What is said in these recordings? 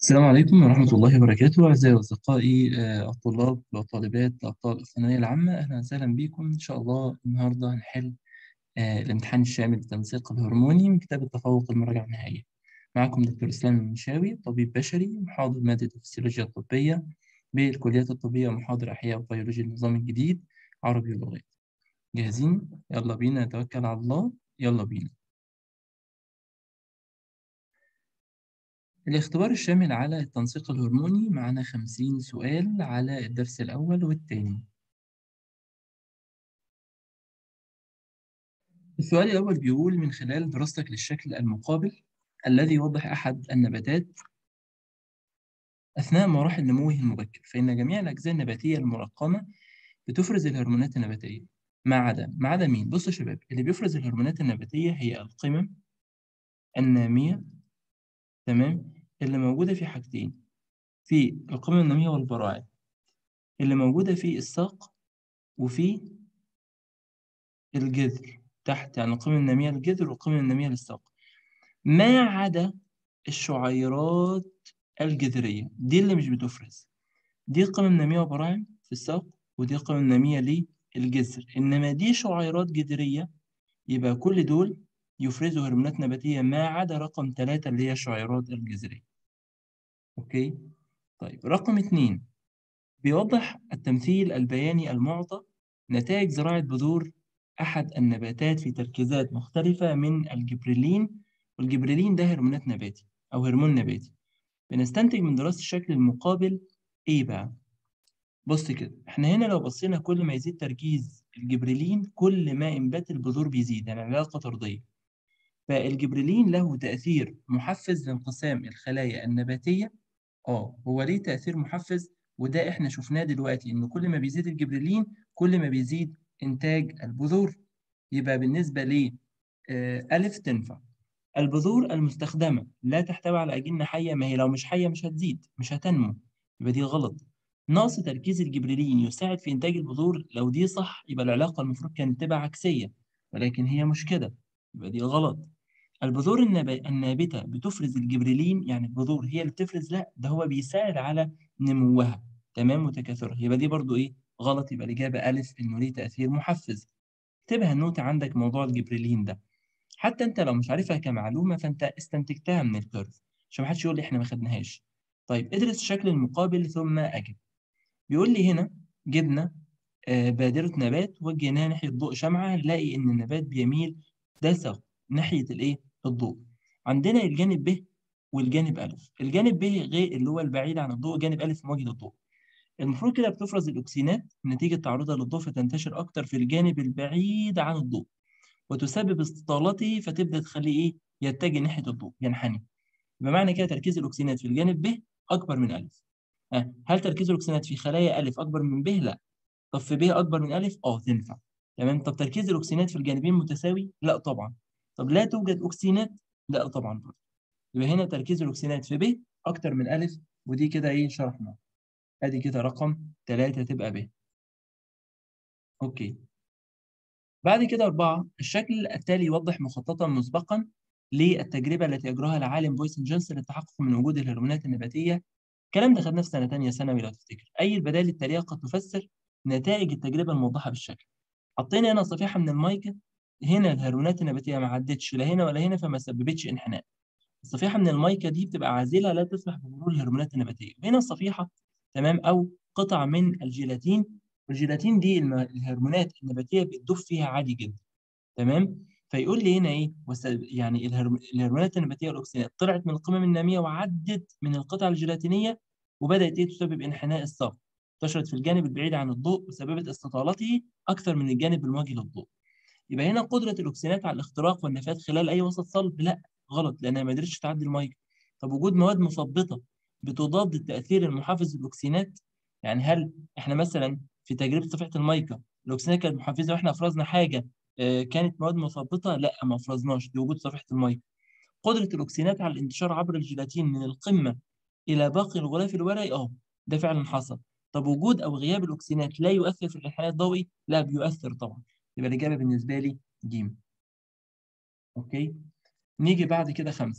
السلام عليكم ورحمة الله وبركاته أعزائي أصدقائي آه، الطلاب والطالبات أبطال الثانوية العامة أهلا وسهلا بكم إن شاء الله النهاردة هنحل آه، الامتحان الشامل للتنسيق الهرموني من كتاب التفوق المراجعة النهائية معكم دكتور إسلام المنشاوي طبيب بشري محاضر مادة الفسيولوجيا الطبية بالكليات الطبية ومحاضر أحياء وبيولوجيا النظام الجديد عربي ولغات جاهزين؟ يلا بينا نتوكل على الله يلا بينا الاختبار الشامل على التنسيق الهرموني معنا خمسين سؤال على الدرس الأول والثاني السؤال الأول بيقول من خلال دراستك للشكل المقابل الذي يوضح أحد النباتات أثناء مراحل نموه المبكر فإن جميع الأجزاء النباتية المرقمة بتفرز الهرمونات النباتية ما عدا ما عدا مين؟ بصوا يا شباب اللي بيفرز الهرمونات النباتية هي القمم النامية تمام اللي موجودة في حاجتين في القمم النامية والبراعم اللي موجودة في الساق وفي الجذر تحت يعني القمم النامية للجذر والقمم النامية للساق ما عدا الشعيرات الجذرية دي اللي مش بتفرز دي قمم نامية وبراعم في الساق ودي قمم نامية للجذر إنما دي شعيرات جذرية يبقى كل دول يفرزوا هرمونات نباتية ما عدا رقم ثلاثة اللي هي الشعيرات الجذرية أوكي طيب رقم اتنين بيوضح التمثيل البياني المعطى نتائج زراعة بذور أحد النباتات في تركيزات مختلفة من الجبريلين والجبريلين ده هرمونات نباتي أو هرمون نباتي بنستنتج من دراسة الشكل المقابل إيه بقى؟ بص كده إحنا هنا لو بصينا كل ما يزيد تركيز الجبريلين كل ما إنبات البذور بيزيد يعني علاقة طردية فالجبريلين له تأثير محفز لانقسام الخلايا النباتية اه هو ليه تأثير محفز وده احنا شفناه دلوقتي ان كل ما بيزيد الجبريلين كل ما بيزيد انتاج البذور يبقى بالنسبة ل ألف تنفع البذور المستخدمة لا تحتوي على أجنة حية ما هي لو مش حية مش هتزيد مش هتنمو يبقى دي غلط نقص تركيز الجبريلين يساعد في إنتاج البذور لو دي صح يبقى العلاقة المفروض كانت تبقى عكسية ولكن هي مش كده يبقى دي غلط البذور النابتة بتفرز الجبريلين يعني البذور هي اللي بتفرز لا ده هو بيساعد على نموها تمام وتكاثرها يبقى دي برضو ايه غلط يبقى الإجابة ألف إنه ليه تأثير محفز اكتبها النوتة عندك موضوع الجبريلين ده حتى أنت لو مش عارفها كمعلومة فأنت استنتجتها من الكيرف عشان محدش يقول لي إحنا ما خدناهاش طيب ادرس الشكل المقابل ثم أجب بيقول لي هنا جبنا آه بادرة نبات وجهناها ناحية ضوء شمعة نلاقي إن النبات بيميل دسغ ناحية الإيه؟ الضوء. عندنا الجانب ب والجانب أ. الجانب ب غير اللي هو البعيد عن الضوء، جانب أ مواجه للضوء. المفروض كده بتفرز الأكسينات نتيجة تعرضها للضوء فتنتشر أكتر في الجانب البعيد عن الضوء. وتسبب استطالته فتبدأ تخليه إيه؟ يتجه ناحية الضوء، ينحني. بمعنى كده تركيز الأكسينات في الجانب ب أكبر من أ. أه. هل تركيز الأكسينات في خلايا أ أكبر من ب؟ لا. طب في ب أكبر من أ؟ أه تنفع. تمام؟ طب تركيز الأكسينات في الجانبين متساوي؟ لا طبعا. طب لا توجد أكسينات؟ لا طبعا برضه. يبقى هنا تركيز الأكسينات في ب أكتر من أ ودي كده إيه شرحنا. أدي كده رقم 3 تبقى ب. أوكي. بعد كده أربعة الشكل التالي يوضح مخططا مسبقا للتجربة التي أجراها العالم بويسن جونسون للتحقق من وجود الهرمونات النباتية. الكلام ده خدناه في سنة تانية ثانوي لو تفتكر. أي البدائل التالية قد تفسر نتائج التجربة الموضحة بالشكل. حطينا هنا صفيحة من المايكا هنا الهرمونات النباتيه ما عدتش لا هنا ولا هنا فما سببتش انحناء. الصفيحه من المايكا دي بتبقى عازله لا تسمح بمرور الهرمونات النباتيه. هنا الصفيحه تمام او قطع من الجيلاتين والجيلاتين دي الهرمونات النباتيه بتدوب فيها عادي جدا. تمام؟ فيقول لي هنا ايه؟ يعني الهرمونات النباتيه والاكسينات طلعت من القمم الناميه وعدت من القطع الجيلاتينيه وبدات ايه تسبب انحناء الساق. انتشرت في الجانب البعيد عن الضوء وسببت استطالته اكثر من الجانب المواجه للضوء. يبقى هنا قدرة الأكسينات على الاختراق والنفاذ خلال أي وسط صلب لا غلط لأنها ما قدرتش تعدي المية. طب وجود مواد مثبطة بتضاد التأثير المحفز للأكسينات يعني هل إحنا مثلا في تجربة صفيحة المايكا الأكسينات كانت محفزة وإحنا أفرزنا حاجة آه كانت مواد مثبطة؟ لا ما أفرزناش لوجود صفيحة المايكا. قدرة الأكسينات على الانتشار عبر الجيلاتين من القمة إلى باقي الغلاف الورقي أه ده فعلا حصل. طب وجود أو غياب الأكسينات لا يؤثر في الانحناء الضوئي؟ لا بيؤثر طبعا. يبقى الإجابة بالنسبة لي ج. أوكي؟ نيجي بعد كده خمسة.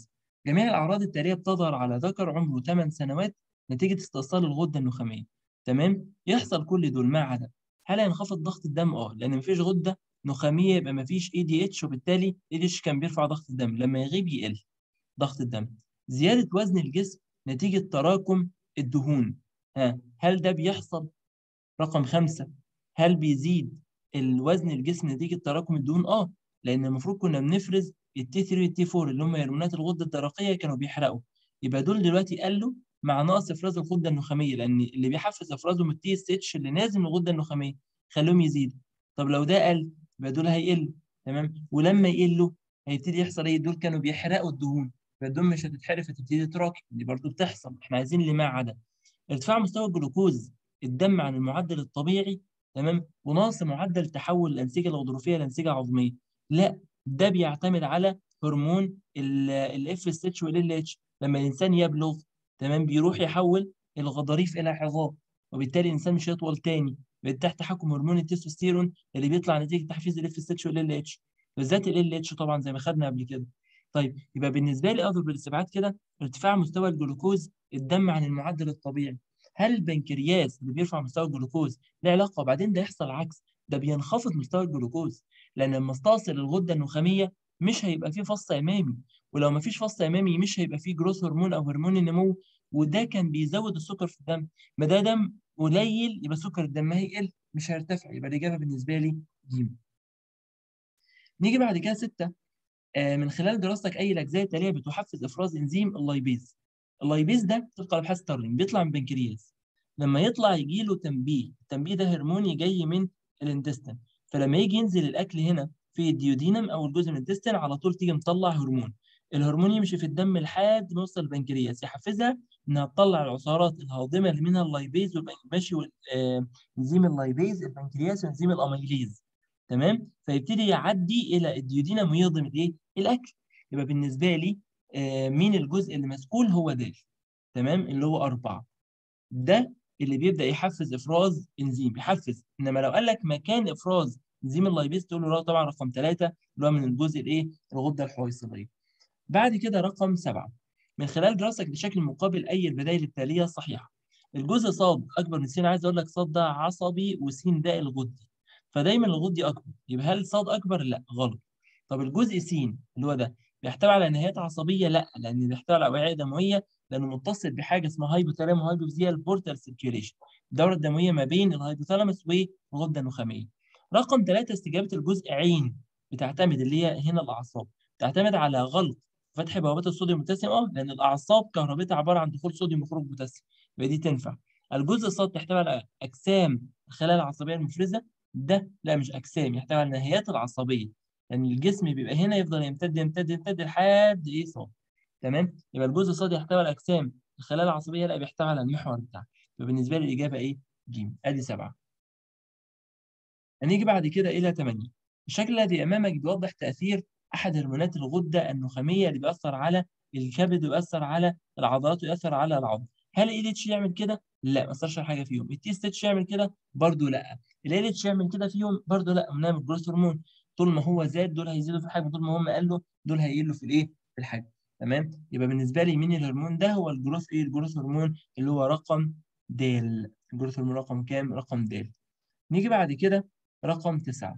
جميع الأعراض التالية بتظهر على ذكر عمره 8 سنوات نتيجة استئصال الغدة النخامية تمام يحصل كل دول ما عدا هل هينخفض ضغط الدم اه لان مفيش غده نخاميه يبقى مفيش اي دي اتش وبالتالي اي دي اتش كان بيرفع ضغط الدم لما يغيب يقل ضغط الدم زياده وزن الجسم نتيجه تراكم الدهون ها هل ده بيحصل رقم خمسة هل بيزيد الوزن الجسم نتيجه تراكم الدهون اه لان المفروض كنا بنفرز التي 3 والتي 4 اللي هم هرمونات الغده الدرقيه كانوا بيحرقوا يبقى دول دلوقتي قالوا مع نقص افراز الغده النخاميه لان اللي بيحفز افرازهم التي اس اتش اللي نازل من الغده النخاميه خلوهم يزيدوا طب لو ده قل يبقى دول هيقلوا تمام ولما يقلوا هيبتدي يحصل ايه دول كانوا بيحرقوا الدهون فالدهون مش هتتحرق فتبتدي تراكم دي برضو بتحصل احنا عايزين اللي ما عدا ارتفاع مستوى الجلوكوز الدم عن المعدل الطبيعي تمام ونقص معدل تحول الانسجه الغضروفيه لانسجه عظميه لا ده بيعتمد على هرمون الاف اس اتش والال اتش لما الانسان يبلغ تمام بيروح يحول الغضاريف الى عظام وبالتالي الانسان مش هيطول تاني بقت تحت تحكم هرمون التستوستيرون اللي بيطلع نتيجه تحفيز الاف اس اتش والال اتش بالذات ال اتش طبعا زي ما خدنا قبل كده طيب يبقى بالنسبه لي اقدر بالاستبعاد كده ارتفاع مستوى الجلوكوز الدم عن المعدل الطبيعي هل البنكرياس اللي بيرفع مستوى الجلوكوز له علاقه وبعدين ده يحصل عكس ده بينخفض مستوى الجلوكوز لان لما استأصل الغده النخاميه مش هيبقى فيه فص امامي ولو ما فيش فص امامي مش هيبقى فيه جروث هرمون او هرمون النمو وده كان بيزود السكر في الدم ما ده دم قليل يبقى سكر الدم هيقل مش هيرتفع يبقى الاجابه بالنسبه لي ج نيجي بعد كده ستة آه من خلال دراستك اي الاجزاء التاليه بتحفز افراز انزيم اللايبيز اللايبيز ده طبقا لابحاث ستارلينج بيطلع من البنكرياس لما يطلع يجي له تنبيه التنبيه ده هرموني جاي من الانتستين فلما يجي ينزل الاكل هنا في الديودينم او الجزء من الانتستين على طول تيجي مطلع هرمون الهرمون يمشي في الدم لحد ما يوصل البنكرياس يحفزها انها تطلع العصارات الهاضمه اللي منها اللايبيز ماشي انزيم اللايبيز البنكرياس وانزيم الاميليز تمام فيبتدي يعدي الى الديودينم ويهضم الايه الاكل يبقى بالنسبه لي آه مين الجزء اللي مسؤول هو ده تمام اللي هو أربعة ده اللي بيبدا يحفز افراز انزيم يحفز انما لو قال لك مكان افراز انزيم اللايبيز تقول له طبعا رقم ثلاثة اللي هو من الجزء الايه الغده الحويصليه بعد كده رقم سبعة من خلال دراستك بشكل مقابل أي البدائل التالية الصحيحة الجزء صاد أكبر من س عايز أقول لك صاد ده عصبي وس ده الغدي فدايما الغدي أكبر يبقى هل صاد أكبر؟ لا غلط طب الجزء س اللي هو ده بيحتوي على نهايات عصبية؟ لا لأن بيحتوي على أوعية دموية لأنه متصل بحاجة اسمها هايبوثالامو هايبوفيزيال بورتال سيركيوليشن الدورة الدموية ما بين الهايبوثالاموس والغدة النخامية رقم ثلاثة استجابة الجزء عين بتعتمد اللي هي هنا الأعصاب تعتمد على غلق فتح بوابات الصوديوم والبوتاسيوم اه لان الاعصاب كهربتها عباره عن دخول صوديوم وخروج بوتاسيوم يبقى دي تنفع الجزء الصاد تحتوي على اجسام الخلايا العصبيه المفرزه ده لا مش اجسام يحتوي على النهايات العصبيه لان يعني الجسم بيبقى هنا يفضل يمتد يمتد يمتد لحد ايه صاد تمام يبقى الجزء الصاد يحتوي على اجسام الخلايا العصبيه لا بيحتوي على المحور بتاعها يبقى بالنسبه لي الاجابه ايه ج ادي سبعه هنيجي بعد كده الى 8 الشكل الذي امامك بيوضح تاثير احد هرمونات الغده النخاميه اللي بيأثر على الكبد ويأثر على العضلات ويأثر على العظم هل الاي اتش يعمل كده؟ لا ما اثرش على حاجه فيهم التي اس اتش يعمل كده؟ برضه لا الاي اتش يعمل كده فيهم؟ برضه لا منام الجروث هرمون طول ما هو زاد دول هيزيدوا في الحجم طول ما هم قالوا دول هيقلوا في الايه؟ في الحجم تمام؟ يبقى بالنسبه لي مين الهرمون ده هو الجروث ايه؟ الجروث هرمون اللي هو رقم د الجروث هرمون رقم كام؟ رقم د نيجي بعد كده رقم تسعة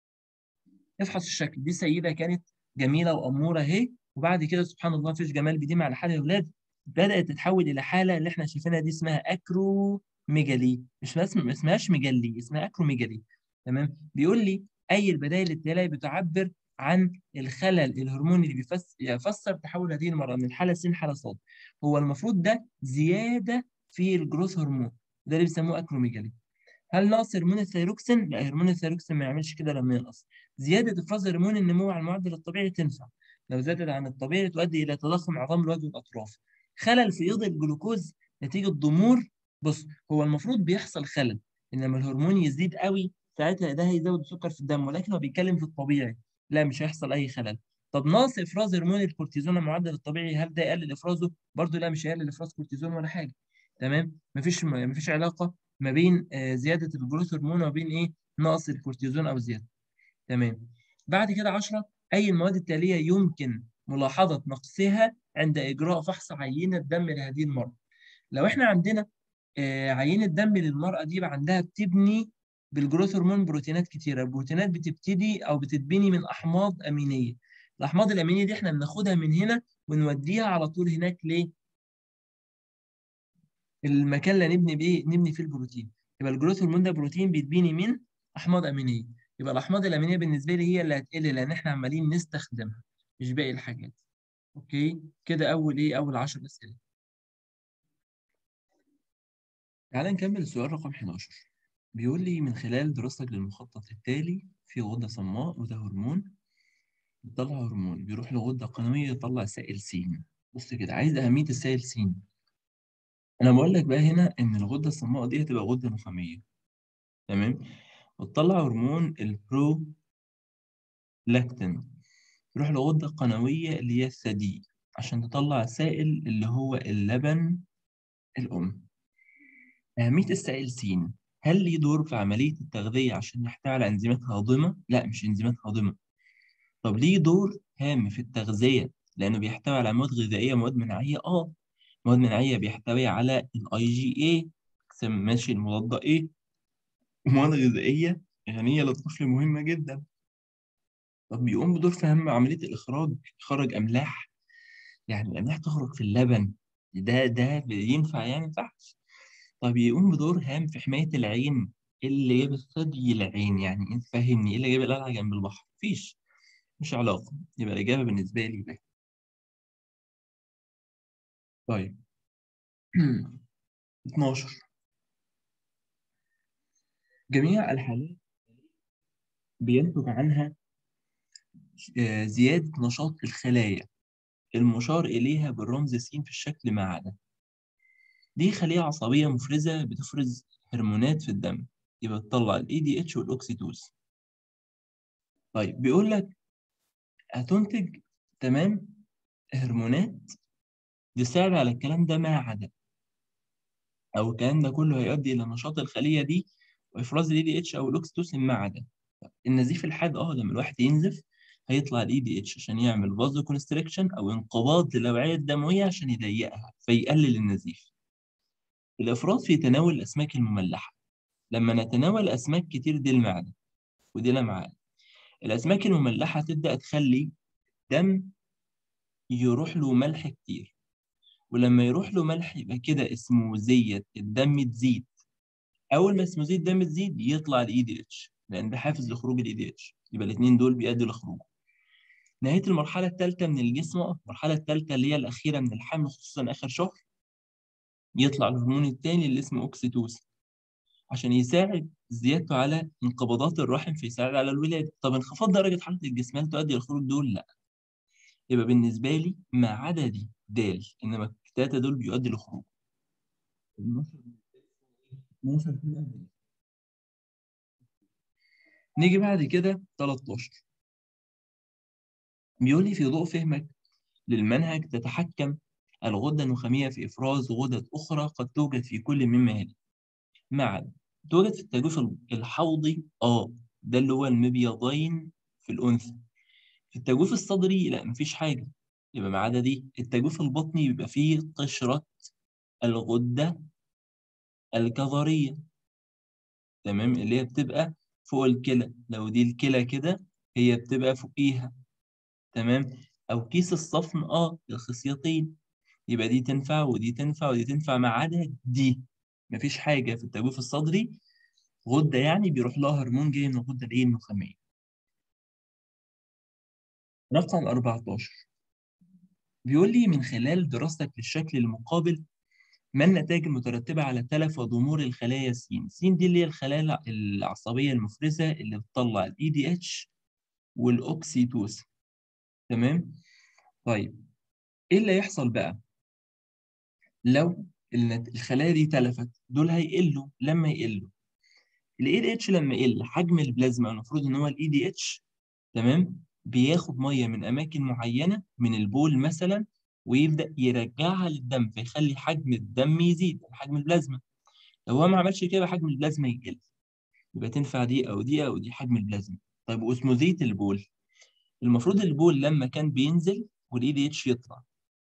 افحص الشكل دي سيدة كانت جميلة وأمورة اهي وبعد كده سبحان الله مفيش جمال بديم على حال يا أولاد بدأت تتحول إلى حالة اللي احنا شايفينها دي اسمها أكروميجالي مش ما اسمهاش ميجالي اسمها أكروميجالي تمام بيقول لي أي البدائل التالية بتعبر عن الخلل الهرموني اللي بيفسر يفسر تحول هذه المرأة من حالة س حالة صاد هو المفروض ده زيادة في الجروث هرمون ده اللي بيسموه أكروميجالي هل نقص هرمون الثيروكسين؟ لا هرمون الثيروكسين ما يعملش كده لما ينقص. زيادة إفراز هرمون النمو على المعدل الطبيعي تنفع. لو زادت عن الطبيعي تؤدي إلى تضخم عظام الوجه والأطراف. خلل في إيض الجلوكوز نتيجة ضمور بص هو المفروض بيحصل خلل إنما الهرمون يزيد قوي ساعتها ده هيزود السكر في الدم ولكن هو بيتكلم في الطبيعي. لا مش هيحصل أي خلل. طب نقص إفراز هرمون الكورتيزون على المعدل الطبيعي هل ده يقلل إفرازه؟ برضه لا مش هيقلل إفراز كورتيزون ولا حاجة. تمام؟ مفيش مفيش علاقة ما بين زياده الجروث هرمون وبين ايه نقص الكورتيزون او زياده تمام بعد كده 10 اي المواد التاليه يمكن ملاحظه نقصها عند اجراء فحص عينه دم لهذه المراه لو احنا عندنا آه، عينه دم للمراه دي يبقى عندها بتبني بالجروث هرمون بروتينات كتيره البروتينات بتبتدي او بتتبني من احماض امينيه الاحماض الامينيه دي احنا بناخدها من هنا ونوديها على طول هناك ليه المكان اللي نبني بيه نبني فيه البروتين يبقى الجروث هرمون ده بروتين بيتبني من احماض امينيه يبقى الاحماض الامينيه بالنسبه لي هي اللي هتقل لان احنا عمالين نستخدمها مش باقي الحاجات اوكي كده اول ايه اول 10 اسئله تعال نكمل السؤال رقم 11 بيقول لي من خلال دراستك للمخطط التالي في غده صماء وده هرمون بيطلع هرمون بيروح لغده قنويه يطلع سائل س بص كده عايز اهميه السائل س انا بقول لك بقى هنا ان الغده الصماء دي هتبقى غده نخاميه تمام وتطلع هرمون البرو لاكتين يروح لغده قنويه اللي هي الثدي عشان تطلع سائل اللي هو اللبن الام اهميه السائل س هل ليه دور في عمليه التغذيه عشان يحتوي على انزيمات هاضمه لا مش انزيمات هاضمه طب ليه دور هام في التغذيه لانه بيحتوي على مواد غذائيه مواد مناعيه اه مواد مناعيه بيحتوي على الاي جي اي ماشي المضاد ايه ومواد غذائيه غنيه للطفل مهمه جدا طب بيقوم بدور في اهم عمليه الاخراج يخرج املاح يعني الاملاح تخرج في اللبن ده ده ينفع يعني ما ينفعش طب يقوم بدور هام في حمايه العين اللي جايب الثدي العين يعني انت فاهمني ايه اللي جايب القلعه جنب البحر مفيش مش علاقه يبقى الاجابه بالنسبه لي لا طيب 12 جميع الحالات بينتج عنها آه، زيادة نشاط الخلايا المشار إليها بالرمز س في الشكل ما عدا دي خلية عصبية مفرزة بتفرز هرمونات في الدم يبقى تطلع ال ADH والأوكسيتوز طيب بيقول لك هتنتج تمام هرمونات تساعد على الكلام ده ما عدا أو الكلام ده كله هيؤدي إلى نشاط الخلية دي وإفراز ال ADH أو الأوكسيتوسين ما عدا النزيف الحاد اه لما الواحد ينزف هيطلع الاي دي اتش عشان يعمل فازو كونستريكشن او انقباض للاوعيه الدمويه عشان يضيقها فيقلل النزيف. الافراز في تناول الاسماك المملحه لما نتناول اسماك كتير دي المعده ودي الامعاء. الاسماك المملحه تبدا تخلي دم يروح له ملح كتير ولما يروح له ملح يبقى كده اسمه زيت الدم تزيد اول ما اسمه زيت الدم تزيد يطلع الاي دي اتش لان ده حافز لخروج الاي دي اتش يبقى الاثنين دول بيؤدوا لخروجه نهايه المرحله الثالثه من الجسم المرحله الثالثه اللي هي الاخيره من الحمل خصوصا اخر شهر يطلع الهرمون الثاني اللي اسمه اوكسيتوسين عشان يساعد زيادته على انقباضات الرحم فيساعد على الولاده طب انخفاض درجه حراره الجسم هل تؤدي للخروج دول لا يبقى بالنسبه لي ما عدا دي دال انما الثلاثه دول بيؤدي لخروج 12 نيجي بعد كده 13 بيقول لي في ضوء فهمك للمنهج تتحكم الغدة النخامية في إفراز غدد أخرى قد توجد في كل مما يلي مع توجد في التجويف الحوضي آه ده اللي هو المبيضين في الأنثى في التجويف الصدري لا مفيش حاجة يبقى ما عدا دي التجويف البطني بيبقى فيه قشرة الغدة الكظرية تمام اللي هي بتبقى فوق الكلى لو دي الكلى كده هي بتبقى فوقيها تمام او كيس الصفن اه الخصيتين يبقى دي تنفع ودي تنفع ودي تنفع ما عدا دي مفيش حاجه في التجويف الصدري غده يعني بيروح لها هرمون جاي من الغده الايه النخاميه رقم 14 بيقول لي من خلال دراستك للشكل المقابل ما النتائج المترتبة على تلف وضمور الخلايا س س دي اللي هي الخلايا العصبية المفرزة اللي بتطلع ال EDH والأوكسيتوسين تمام طيب ايه اللي هيحصل بقى لو الخلايا دي تلفت دول هيقلوا لما يقلوا الاي دي اتش لما يقل حجم البلازما المفروض ان هو الاي دي اتش تمام بياخد ميه من اماكن معينه من البول مثلا ويبدا يرجعها للدم فيخلي حجم الدم يزيد حجم البلازما لو هو ما عملش كده حجم البلازما يقل يبقى تنفع دي او دي او دي حجم البلازما طيب واسموزيه البول المفروض البول لما كان بينزل والاي دي اتش يطلع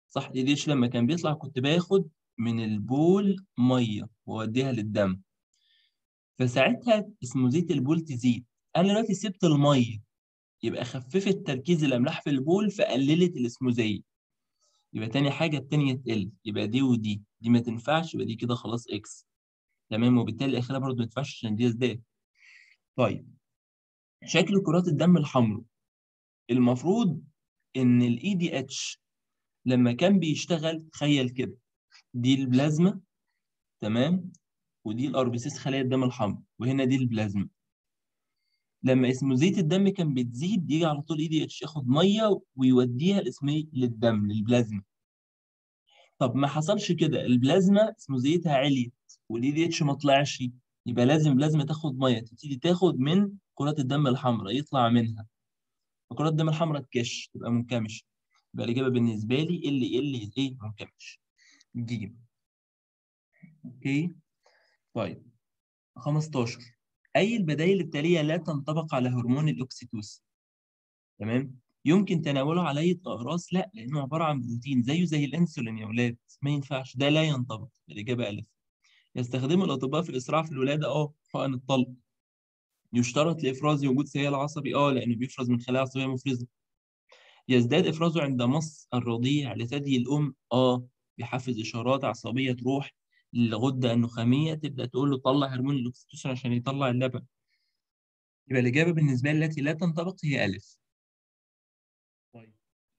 صح الاي دي اتش لما كان بيطلع كنت باخد من البول ميه واوديها للدم فساعتها اسموزيه البول تزيد انا دلوقتي سبت الميه يبقى خففت تركيز الاملاح في البول فقللت الاسموزيه يبقى تاني حاجه التانيه تقل يبقى دي ودي دي ما تنفعش يبقى دي كده خلاص اكس تمام وبالتالي الاخيره برضه ما تنفعش عشان دي ازداد طيب شكل كرات الدم الحمراء المفروض ان الاي دي اتش لما كان بيشتغل تخيل كده دي البلازما تمام ودي الار بي سيس خلايا الدم الحمراء وهنا دي البلازما لما اسموزيه الدم كان بتزيد يجي على طول اي دي اتش ياخد ميه ويوديها الاسميه للدم للبلازما طب ما حصلش كده البلازما اسموزيتها عليت والاي دي اتش ما طلعش يبقى لازم البلازما تاخد ميه تبتدي تاخد من كرات الدم الحمراء يطلع منها فكرات الدم الحمراء تكش تبقى منكمشه يبقى الاجابه بالنسبه لي ال ال ايه منكمش ج اوكي طيب 15 اي البدائل التاليه لا تنطبق على هرمون الاكسيتوسين تمام يمكن تناوله على اي اقراص لا لانه عباره عن بروتين زيه زي الانسولين يا اولاد ما ينفعش ده لا ينطبق الاجابه الف يستخدمه الاطباء في الاسراع في الولاده اه حقن الطلق يشترط لافراز وجود سيال عصبي اه لانه بيفرز من خلايا عصبيه مفرزه يزداد افرازه عند مص الرضيع لثدي الام اه بيحفز اشارات عصبيه تروح للغده النخاميه تبدا تقول له طلع هرمون الاكسيتوسين عشان يطلع اللبن يبقى الاجابه بالنسبه لي التي لا تنطبق هي الف طيب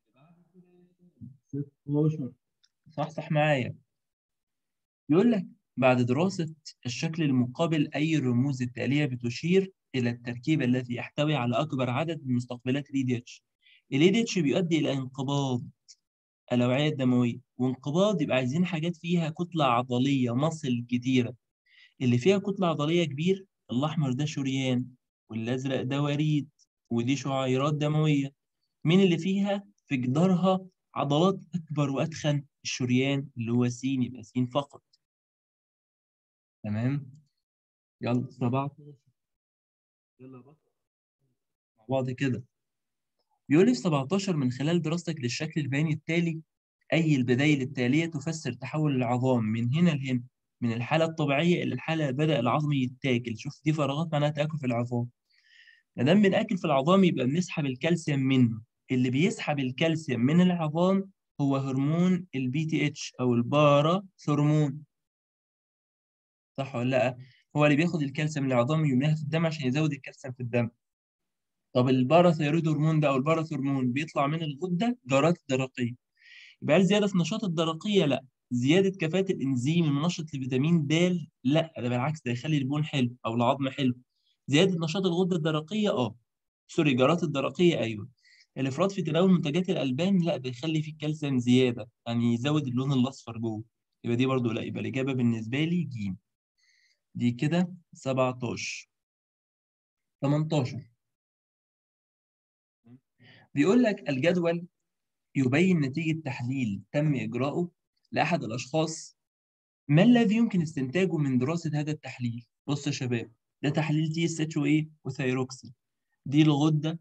16 صح صح معايا يقول لك بعد دراسة الشكل المقابل أي الرموز التالية بتشير إلى التركيبة التي يحتوي على أكبر عدد من مستقبلات ال EDH. ال EDH بيؤدي إلى انقباض الأوعية الدموية، وانقباض يبقى عايزين حاجات فيها كتلة عضلية مصل كتيرة. اللي فيها كتلة عضلية كبير الأحمر ده شريان، والأزرق ده وريد، ودي شعيرات دموية. مين اللي فيها؟ في جدارها عضلات أكبر وأتخن الشريان اللي هو س يبقى س فقط. تمام يلا 17 يلا بقى مع بعض كده بيقول لي في 17 من خلال دراستك للشكل البياني التالي أي البدائل التالية تفسر تحول العظام من هنا لهنا من الحالة الطبيعية إلى الحالة بدأ العظم يتاكل شوف دي فراغات معناها تآكل في العظام ما دام بناكل في العظام يبقى بنسحب الكالسيوم منه اللي بيسحب الكالسيوم من العظام هو هرمون البي تي اتش أو البارا ثرمون صح ولا لا؟ هو اللي بياخد الكالسيوم من العظام يملاها في الدم عشان يزود الكالسيوم في الدم. طب الباراثيرويد هرمون ده او الباراثرمون بيطلع من الغده جرات الدرقيه. يبقى هل زياده في نشاط الدرقيه؟ لا. زياده كفاءه الانزيم المنشط لفيتامين د لا ده بالعكس ده يخلي البون حلو او العظم حلو. زياده نشاط الغده الدرقيه اه. سوري جرات الدرقيه ايوه. الافراط في تناول منتجات الالبان لا ده يخلي فيه الكالسيوم زياده يعني يزود اللون الاصفر جوه. يبقى دي برضو لا يبقى الاجابه بالنسبه لي ج. دي كده 17 18 بيقول لك الجدول يبين نتيجة تحليل تم إجراؤه لأحد الأشخاص ما الذي يمكن استنتاجه من دراسة هذا التحليل؟ بص يا شباب ده تحليل تي اس اتش وايه وثيروكسين دي الغدة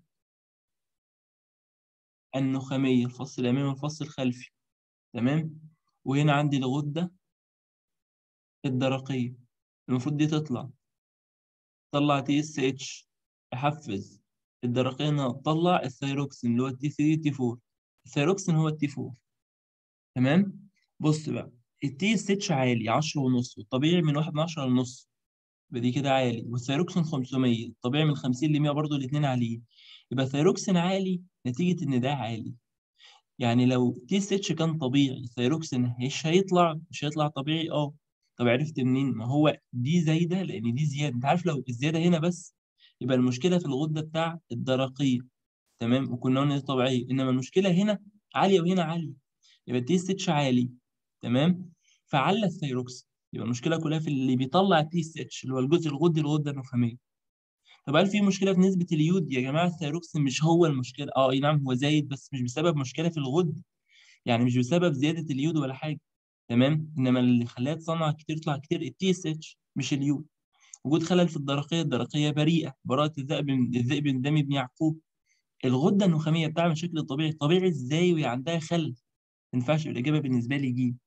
النخامية الفص الأمامي والفص الخلفي تمام وهنا عندي الغدة الدرقية المفروض دي تطلع طلع تي اس اتش يحفز الدرقية انها تطلع الثيروكسين اللي هو التي 3 تي 4 الثيروكسين هو التي 4 تمام بص بقى التي اس اتش عالي 10 ونص والطبيعي من 1 من 10 لنص يبقى دي كده عالي والثيروكسين 500 الطبيعي من 50 ل 100 برضه الاثنين عاليين يبقى الثيروكسين عالي نتيجة ان ده عالي يعني لو تي اس اتش كان طبيعي الثيروكسين مش هيطلع مش هيطلع طبيعي اه طب عرفت منين؟ ما هو دي زايده لان دي زياده، انت عارف لو الزياده هنا بس يبقى المشكله في الغده بتاع الدرقيه تمام وكنا قلنا دي طبيعيه انما المشكله هنا عاليه وهنا عاليه يبقى التي اس اتش عالي تمام فعلى الثيروكسين يبقى المشكله كلها في اللي بيطلع التي اس اتش اللي هو الجزء الغدي الغده النخاميه طب هل في مشكله في نسبه اليود يا جماعه الثيروكسين مش هو المشكله اه اي نعم هو زايد بس مش بسبب مشكله في الغده يعني مش بسبب زياده اليود ولا حاجه تمام انما اللي خلاها تصنع كتير يطلع كتير التي اس اتش مش اليود وجود خلل في الدرقيه الدرقيه بريئه براءه الذئب الذئب من دم ابن يعقوب الغده النخاميه بتعمل شكل طبيعي طبيعي ازاي وهي عندها خلل ينفعش يبقى الإجابة بالنسبة لي ج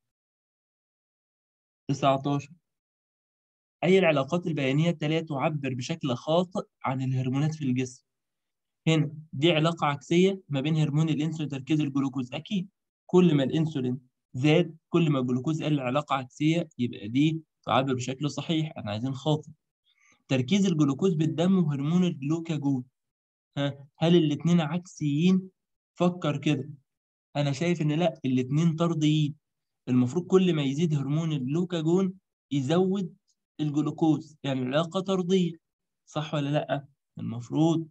19 أي العلاقات البيانية التالية تعبر بشكل خاطئ عن الهرمونات في الجسم هنا دي علاقة عكسية ما بين هرمون الأنسولين وتركيز الجلوكوز أكيد كل ما الأنسولين زاد كل ما الجلوكوز قل علاقة عكسية يبقى دي تعبر بشكل صحيح احنا عايزين خاطئ تركيز الجلوكوز بالدم وهرمون الجلوكاجون ها هل الاثنين عكسيين فكر كده انا شايف ان لا الاثنين طرديين المفروض كل ما يزيد هرمون الجلوكاجون يزود الجلوكوز يعني العلاقة طردية صح ولا لا المفروض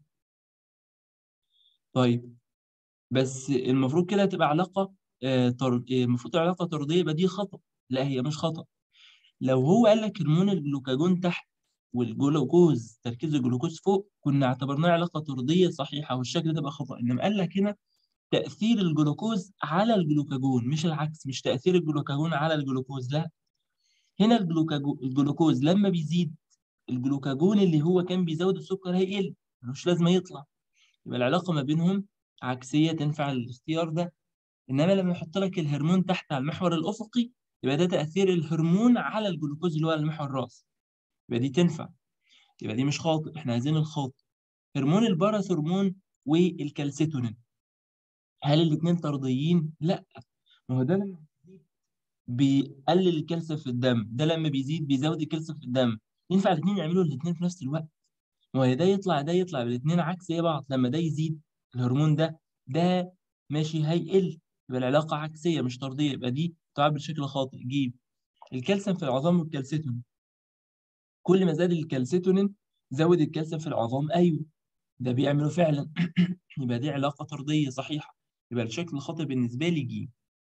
طيب بس المفروض كده تبقى علاقة آه طرد المفروض علاقة طردية يبقى دي خطأ لا هي مش خطأ لو هو قال لك هرمون الجلوكاجون تحت والجلوكوز تركيز الجلوكوز فوق كنا اعتبرناها علاقة طردية صحيحة والشكل ده بقى خطأ إنما قال لك هنا تأثير الجلوكوز على الجلوكاجون مش العكس مش تأثير الجلوكاجون على الجلوكوز لا هنا الجلوكاجون الجلوكوز لما بيزيد الجلوكاجون اللي هو كان بيزود السكر هيقل ملوش لازمة يطلع يبقى العلاقة ما بينهم عكسية تنفع الاختيار ده إنما لما يحط لك الهرمون تحت على المحور الأفقي يبقى ده تأثير الهرمون على الجلوكوز اللي هو على المحور الرأسي يبقى دي تنفع يبقى دي مش خاطئ احنا عايزين الخاطئ هرمون الباراثرمون والكالسيتونين هل الاثنين طرديين؟ لا ما هو ده لما بيزيد بيقلل الكالسيوم في الدم ده لما بيزيد بيزود الكالسيوم في الدم ينفع الاثنين يعملوا الاثنين في نفس الوقت ما هو ده يطلع ده يطلع الاثنين عكس بعض لما ده يزيد الهرمون ده ده ماشي هيقل يبقى العلاقة عكسية مش طردية يبقى دي تعبر بشكل خاطئ جيب الكالسيوم في العظام والكالسيتونين كل ما زاد الكالسيتونين زود الكالسيوم في العظام ايوه ده بيعمله فعلا يبقى دي علاقة طردية صحيحة يبقى الشكل الخاطئ بالنسبة لي ج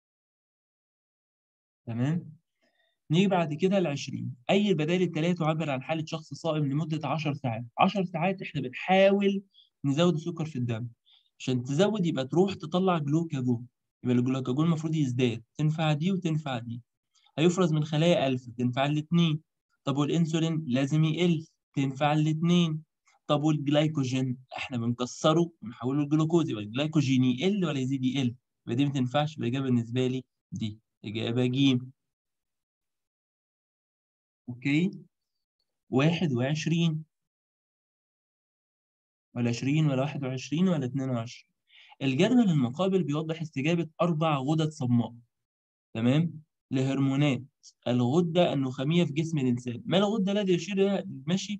تمام نيجي بعد كده ل 20 أي البدائل التالية تعبر عن حالة شخص صائم لمدة 10 ساعات 10 ساعات إحنا بنحاول نزود السكر في الدم عشان تزود يبقى تروح تطلع جلوكاجون يبقى الجلوكاجون المفروض يزداد تنفع دي وتنفع دي هيفرز من خلايا ألف تنفع الاتنين طب والإنسولين لازم يقل تنفع الاتنين طب والجلايكوجين احنا بنكسره ونحوله لجلوكوز يبقى الجلايكوجين يقل ولا يزيد يقل يبقى دي ما تنفعش يبقى الإجابة بالنسبة لي دي إجابة ج أوكي واحد وعشرين ولا عشرين ولا واحد وعشرين ولا اتنين وعشرين الجدول المقابل بيوضح استجابة أربع غدد صماء تمام لهرمونات الغدة النخامية في جسم الإنسان ما الغدة الذي يشير لها ماشي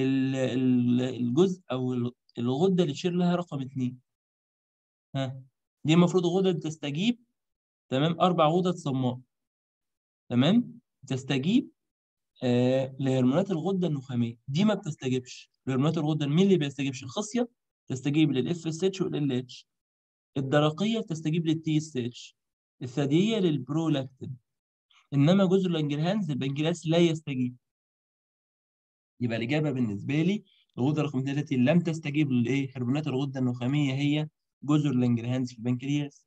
الجزء أو الغدة اللي يشير لها رقم اتنين ها دي المفروض غدد تستجيب تمام أربع غدد صماء تمام تستجيب آه لهرمونات الغدة النخامية دي ما بتستجيبش لهرمونات الغدة مين اللي بيستجيبش الخصية تستجيب للاف اس اتش والال اتش الدرقية تستجيب للتي اس اتش الثديية للبرولاكتين انما جزر لانجرهانز البنكرياس لا يستجيب يبقى الاجابه بالنسبه لي الغده رقم 3 التي لم تستجيب لايه هرمونات الغده النخاميه هي جزر لانجرهانز في البنكرياس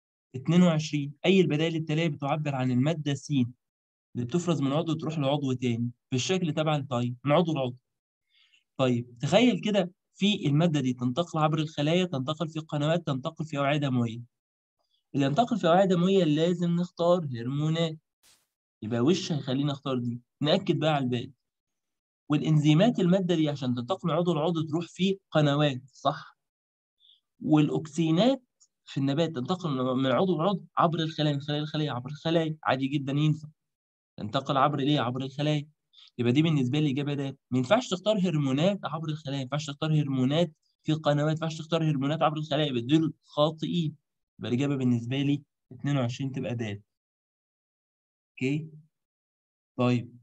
22 اي البدائل التاليه بتعبر عن الماده س اللي بتفرز من عضو تروح لعضو تاني في الشكل تبع طيب من عضو لعضو طيب تخيل كده في الماده دي تنتقل عبر الخلايا تنتقل في قنوات تنتقل في اوعيه دمويه اللي ينتقل في اوعيه دمويه لازم نختار هرمونات يبقى وش هيخليني اختار دي ناكد بقى على الباقي والانزيمات الماده دي عشان تنتقل من عضو لعضو تروح في قنوات صح والاكسينات في النبات تنتقل من عضو لعضو عبر الخلايا من خلايا الخليه عبر الخلايا عادي جدا ينفع تنتقل عبر ليه عبر الخلايا يبقى دي بالنسبه لي الاجابه ده ما ينفعش تختار هرمونات عبر الخلايا ما ينفعش تختار هرمونات في قنوات ما ينفعش تختار هرمونات عبر الخلايا يبقى دول خاطئين يبقى الاجابه بالنسبه لي 22 تبقى د اوكي طيب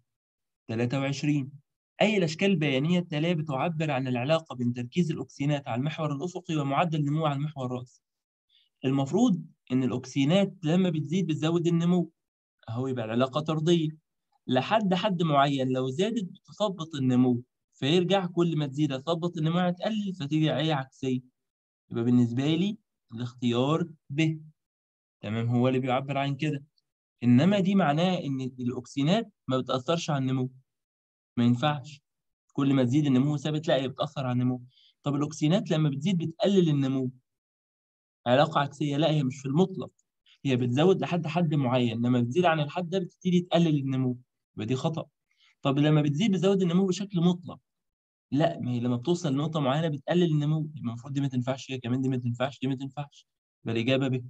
23 أي الأشكال البيانية التالية بتعبر عن العلاقة بين تركيز الأكسينات على المحور الأفقي ومعدل النمو على المحور الرأسي المفروض إن الأكسينات لما بتزيد بتزود النمو أهو يبقى العلاقة طردية لحد حد معين لو زادت بتثبط النمو فيرجع كل ما تزيد تثبط النمو هتقلل فتيجي أي عكسية يبقى بالنسبة لي الاختيار ب تمام هو اللي بيعبر عن كده انما دي معناها ان الاكسينات ما بتاثرش على النمو ما ينفعش كل ما تزيد النمو ثابت لا هي بتاثر على النمو طب الاكسينات لما بتزيد بتقلل النمو علاقه عكسيه لا هي مش في المطلق هي بتزود لحد حد معين لما بتزيد عن الحد ده بتبتدي تقلل النمو يبقى دي خطأ طب لما بتزيد بتزود النمو بشكل مطلق لا ما هي لما بتوصل لنقطة معينة بتقلل النمو المفروض دي ما تنفعش هي كمان دي ما تنفعش دي ما تنفعش يبقى الإجابة ب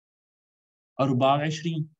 24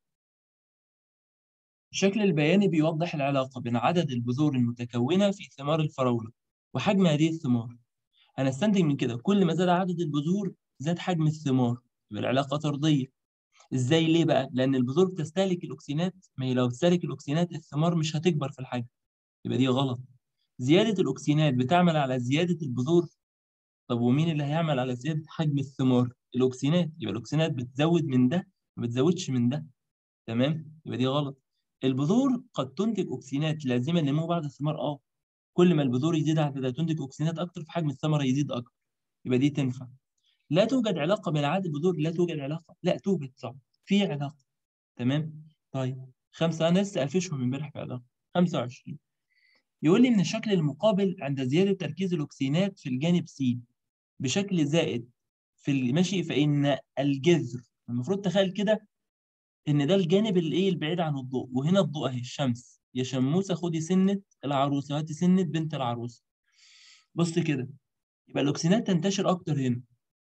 الشكل البياني بيوضح العلاقة بين عدد البذور المتكونة في ثمار الفراولة وحجم هذه الثمار هنستنتج من كده كل ما زاد عدد البذور زاد حجم الثمار يبقى العلاقة طردية ازاي ليه بقى؟ لأن البذور بتستهلك الأكسينات ما هي لو بتستهلك الأكسينات الثمار مش هتكبر في الحجم يبقى دي غلط زيادة الأكسينات بتعمل على زيادة البذور طب ومين اللي هيعمل على زيادة حجم الثمار؟ الأكسينات يبقى الأكسينات بتزود من ده ما بتزودش من ده تمام؟ يبقى دي غلط البذور قد تنتج أكسينات لازمة لنمو بعض الثمار اه كل ما البذور يزيد عددها تنتج أكسينات أكتر في حجم الثمرة يزيد أكتر يبقى دي تنفع لا توجد علاقة بين عدد البذور لا توجد علاقة لا توجد صح في علاقة تمام طيب خمسة أنا لسه قافشهم امبارح في علاقة 25 يقول لي من الشكل المقابل عند زيادة تركيز الأكسينات في الجانب س بشكل زائد في المشي فإن الجذر المفروض تخيل كده إن ده الجانب الإيه البعيد عن الضوء وهنا الضوء أهي الشمس يا شموسة خدي سنة العروسة هاتي سنة بنت العروسة بص كده يبقى الأكسينات تنتشر أكتر هنا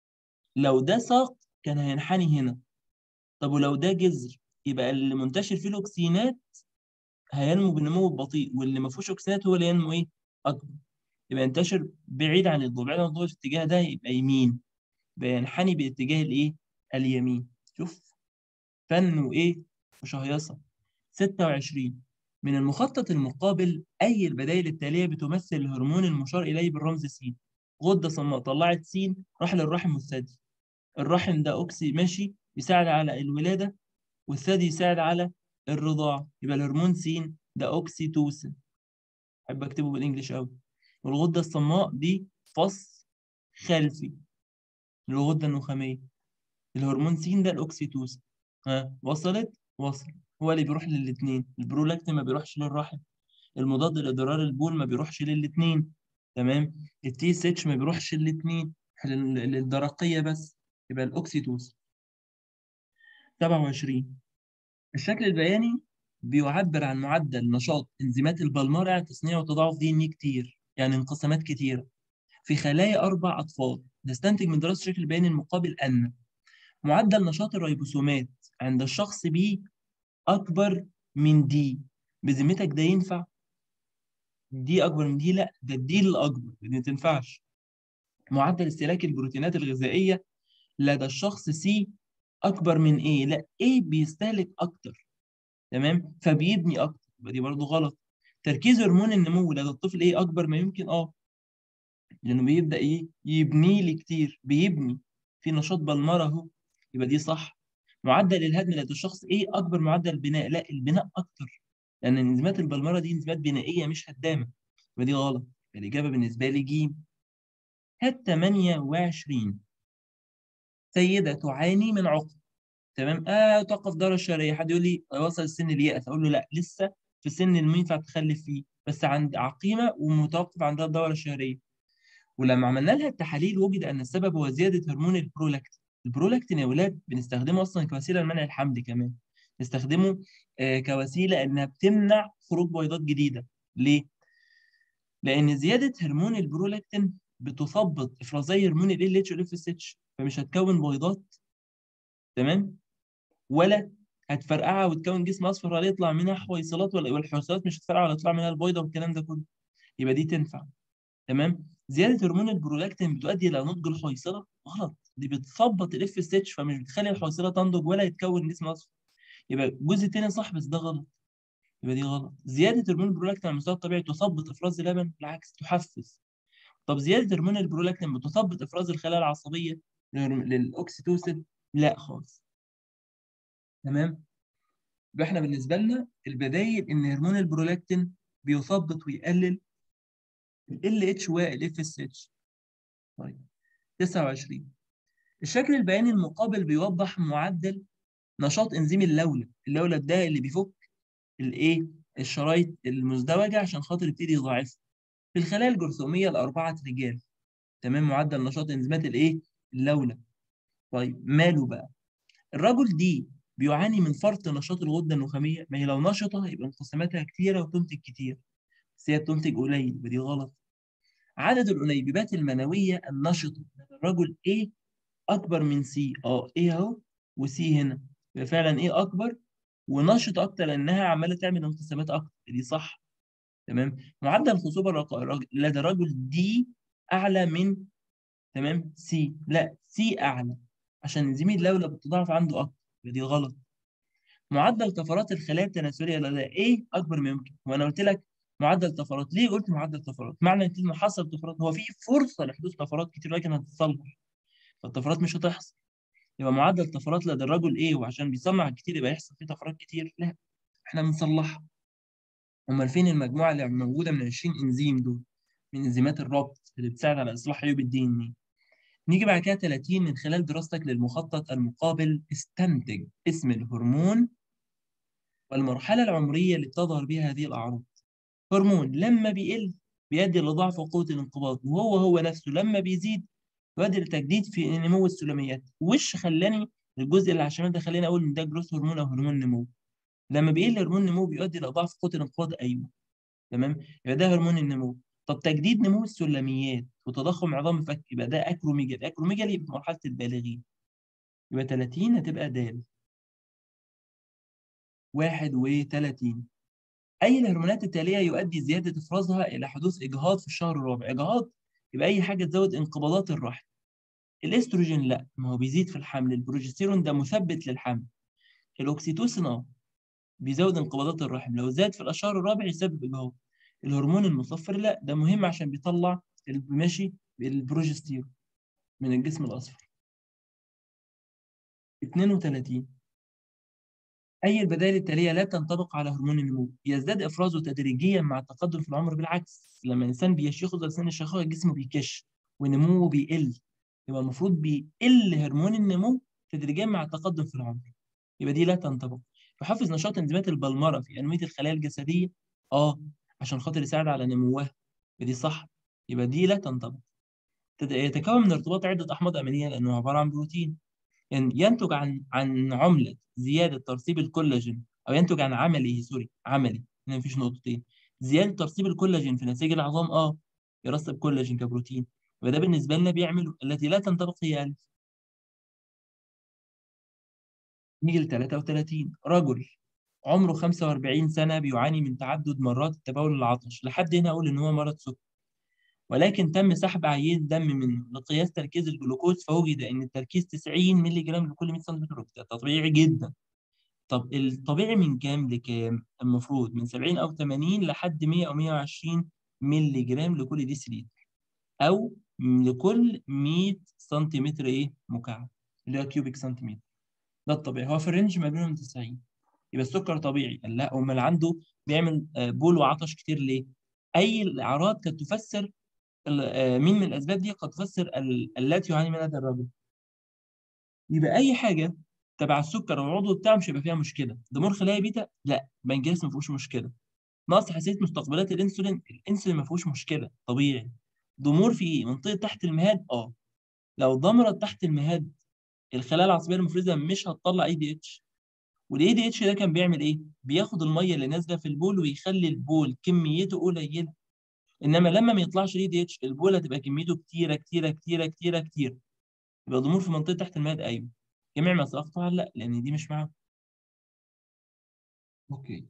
لو ده ساق كان هينحني هنا طب ولو ده جذر يبقى اللي منتشر فيه الأكسينات هينمو بالنمو البطيء واللي ما فيهوش أكسينات هو اللي ينمو إيه أكبر يبقى ينتشر بعيد عن الضوء بعيد عن الضوء في الاتجاه ده يبقى يمين يبقى ينحني باتجاه الإيه اليمين شوف فن وإيه وشهيصة 26 من المخطط المقابل أي البدائل التالية بتمثل الهرمون المشار إليه بالرمز س غدة صماء طلعت س راح للرحم والثدي الرحم ده أوكسي ماشي يساعد على الولادة والثدي يساعد على الرضاعة يبقى الهرمون س ده أوكسيتوسين أحب أكتبه بالإنجليش أوي والغدة الصماء دي فص خلفي الغدة النخامية الهرمون س ده الأوكسيتوسين ها وصلت؟ وصل هو اللي بيروح للاثنين البرولاكتين ما بيروحش للرحم المضاد لاضرار البول ما بيروحش للاثنين تمام التي اس اتش ما بيروحش للاثنين للدرقيه بس يبقى الاوكسيتوسين 27 الشكل البياني بيعبر عن معدل نشاط انزيمات البلمار على تصنيع وتضاعف دي ان اي كتير يعني انقسامات كتيره في خلايا اربع اطفال نستنتج من دراسه الشكل البياني المقابل ان معدل نشاط الريبوسومات عند الشخص بي اكبر من دي بذمتك ده ينفع دي اكبر من دي لا ده الدي الاكبر دي ما تنفعش معدل استهلاك البروتينات الغذائيه لدى الشخص سي اكبر من ايه لا ايه بيستهلك اكتر تمام فبيبني اكتر يبقى دي برضه غلط تركيز هرمون النمو لدى الطفل ايه اكبر ما يمكن اه لانه بيبدا ايه يبني لي كتير بيبني في نشاط بلمره اهو يبقى دي صح معدل الهدم لدى الشخص ايه اكبر معدل بناء لا البناء اكتر لان انزيمات البلمره دي انزيمات بنائيه مش هدامه يبقى دي غلط الاجابه بالنسبه لي ج هات 28 سيده تعاني من عقم تمام اه توقف دورة الشهريه حد يقول لي وصل السن اليأس اقول له لا لسه في السن اللي ينفع تخلف فيه بس عند عقيمه ومتوقف عندها الدوره الشهريه ولما عملنا لها التحاليل وجد ان السبب هو زياده هرمون البرولاكتين البرولاكتين يا ولاد بنستخدمه اصلا كوسيله لمنع الحمل كمان نستخدمه آه كوسيله انها بتمنع خروج بويضات جديده ليه لان زياده هرمون البرولاكتين بتثبط افرازي هرمون ال اتش والاف اس اتش فمش هتكون بويضات تمام ولا هتفرقعها وتكون جسم اصفر ولا يطلع منها حويصلات ولا والحويصلات مش هتفرقع ولا يطلع منها البويضه والكلام ده كله يبقى دي تنفع تمام زياده هرمون البرولاكتين بتؤدي الى نضج الحويصله غلط دي بتثبط الاف اس اتش فمش بتخلي الحويصله تنضج ولا يتكون جسم اصفر يبقى الجزء الثاني صح بس ده غلط يبقى دي غلط زياده هرمون البرولاكتين على المستوى الطبيعي تثبط افراز اللبن بالعكس تحفز طب زياده هرمون البرولاكتين بتثبط افراز الخلايا العصبيه للاوكسيتوسين لا خالص تمام يبقى احنا بالنسبه لنا البدايل ان هرمون البرولاكتين بيثبط ويقلل ال اتش والاف اس اتش طيب 29 الشكل البياني المقابل بيوضح معدل نشاط انزيم اللولب اللولب ده اللي بيفك الايه الشرايط المزدوجه عشان خاطر يبتدي يضاعفها في الخلايا الجرثوميه لاربعه رجال تمام معدل نشاط انزيمات الايه اللولب طيب ماله بقى الرجل دي بيعاني من فرط نشاط الغده النخاميه ما هي لو نشطه يبقى انقساماتها كتيره وتنتج كتير بس هي بتنتج قليل يبقى دي غلط عدد الانيبيبات المنويه النشطه الرجل A اكبر من سي اه ايه اهو وسي هنا يبقى فعلا ايه اكبر ونشط اكتر لانها عماله تعمل انقسامات اكتر دي صح تمام معدل الخصوبه الرق- لدى الرجل دي اعلى من تمام سي لا سي اعلى عشان انزيم اللولب التضاعف عنده اكتر يبقى دي غلط معدل طفرات الخلايا التناسليه لدى ايه اكبر ما يمكن وانا قلت لك معدل طفرات ليه قلت معدل طفرات معنى ان حصل طفرات هو في فرصه لحدوث طفرات كتير لكن هتتصلح فالطفرات مش هتحصل يبقى معدل طفرات لدى الرجل ايه وعشان بيصنع كتير يبقى يحصل فيه طفرات كتير لا احنا بنصلحها امال فين المجموعه اللي موجوده من 20 انزيم دول من انزيمات الربط اللي بتساعد على اصلاح عيوب الدي ان ايه نيجي بعد كده 30 من خلال دراستك للمخطط المقابل استنتج اسم الهرمون والمرحله العمريه اللي بتظهر بها هذه الاعراض هرمون لما بيقل بيؤدي لضعف قوه الانقباض وهو هو نفسه لما بيزيد يؤدي لتجديد في نمو السلميات وش خلاني الجزء اللي على الشمال ده خلاني اقول ان ده جروث هرمون او هرمون نمو لما بيقل هرمون النمو بيؤدي لضعف قوه الانقباض ايوه تمام يبقى ده هرمون النمو طب تجديد نمو السلميات وتضخم عظام الفك يبقى ده اكروميجالي اكروميجالي يبقى في مرحله البالغين يبقى 30 هتبقى د 31 اي الهرمونات التاليه يؤدي زياده افرازها الى حدوث اجهاض في الشهر الرابع اجهاض يبقى اي حاجه تزود انقباضات الرحم الاستروجين لا ما هو بيزيد في الحمل البروجستيرون ده مثبت للحمل الاوكسيتوسين اه بيزود انقباضات الرحم لو زاد في الاشهر الرابع يسبب اجهاض الهرمون المصفر لا ده مهم عشان بيطلع ماشي البروجستيرون من الجسم الاصفر 32 أي البدائل التالية لا تنطبق على هرمون النمو يزداد إفرازه تدريجيا مع التقدم في العمر بالعكس لما الإنسان بيشيخ سن الشيخوخة جسمه بيكش ونموه بيقل يبقى المفروض بيقل هرمون النمو تدريجيا مع التقدم في العمر يبقى دي لا تنطبق يحفز نشاط انزيمات البلمرة في أنوية الخلايا الجسدية اه عشان خاطر يساعد على نموها يبقى دي صح يبقى دي لا تنطبق يتكون من ارتباط عدة أحماض أمينية لأنه عبارة عن بروتين يعني ينتج عن عن عملة زيادة ترسيب الكولاجين أو ينتج عن عملي سوري عملي هنا مفيش نقطتين زيادة ترسيب الكولاجين في نسيج العظام اه يرسب كولاجين كبروتين وده بالنسبة لنا بيعمل التي لا تنطبق هي ألف نيجي ل 33 رجل عمره 45 سنة بيعاني من تعدد مرات التبول العطش لحد هنا أقول إن هو مرض سكر ولكن تم سحب عينة دم منه لقياس تركيز الجلوكوز فوجد ان التركيز 90 مللي جرام لكل 100 سنتيمتر ده طبيعي جدا طب الطبيعي من كام لكام المفروض من 70 او 80 لحد 100 او 120 مللي جرام لكل ديسيليتر او لكل 100 سنتيمتر ايه مكعب اللي هو كيوبيك سنتيمتر ده الطبيعي هو في الرينج ما بينهم 90 يبقى السكر طبيعي قال لا امال عنده بيعمل بول وعطش كتير ليه اي الاعراض كانت تفسر مين من الاسباب دي قد تفسر التي يعاني منها هذا الرجل يبقى اي حاجه تبع السكر او العضو بتاعه مش هيبقى فيها مشكله ضمور خلايا بيتا لا بنجاس ما فيهوش مشكله نقص حساسيه مستقبلات الانسولين الانسولين ما فيهوش مشكله طبيعي ضمور في منطقه تحت المهاد اه لو ضمرت تحت المهاد الخلايا العصبيه المفرزه مش هتطلع اي دي اتش والاي دي اتش ده كان بيعمل ايه بياخد الميه اللي نازله في البول ويخلي البول كميته قليله انما لما ما يطلعش الاي دي اتش البول هتبقى كميته كتيره كتيره كتيره كتيره كتير يبقى ضمور في منطقه تحت المهاد ايوه جميع ما سبق طبعا لا لان دي مش معاهم اوكي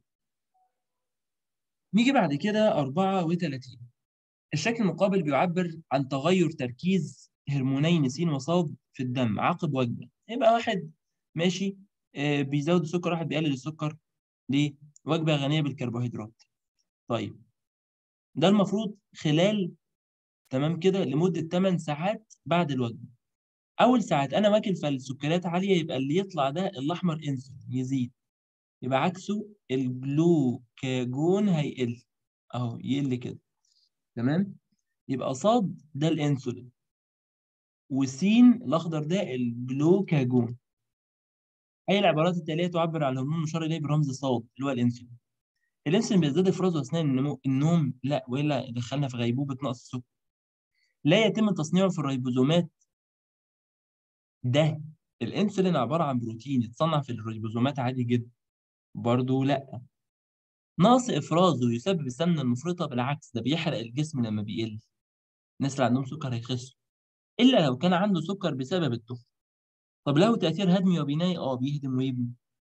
نيجي بعد كده 34 الشكل المقابل بيعبر عن تغير تركيز هرمونين س وصاد في الدم عقب وجبه يبقى واحد ماشي آه بيزود السكر واحد بيقلل السكر ليه وجبه غنيه بالكربوهيدرات طيب ده المفروض خلال تمام كده لمده 8 ساعات بعد الوجبه اول ساعات انا واكل فالسكريات عاليه يبقى اللي يطلع ده الاحمر انسولين يزيد يبقى عكسه الجلوكاجون هيقل اهو يقل كده تمام يبقى صاد ده الانسولين وسين الاخضر ده الجلوكاجون اي العبارات التاليه تعبر عن الهرمون المشار اليه برمز صاد اللي هو الانسولين الانسولين بيزداد افرازه اثناء النمو النوم لا والا دخلنا في غيبوبه نقص السكر لا يتم تصنيعه في الريبوزومات ده الانسولين عباره عن بروتين يتصنع في الريبوزومات عادي جدا برضه لا نقص افرازه يسبب السمنه المفرطه بالعكس ده بيحرق الجسم لما بيقل الناس اللي عندهم سكر هيخسوا الا لو كان عنده سكر بسبب التخن طب له تاثير هدمي وبنائي اه بيهدم ويبني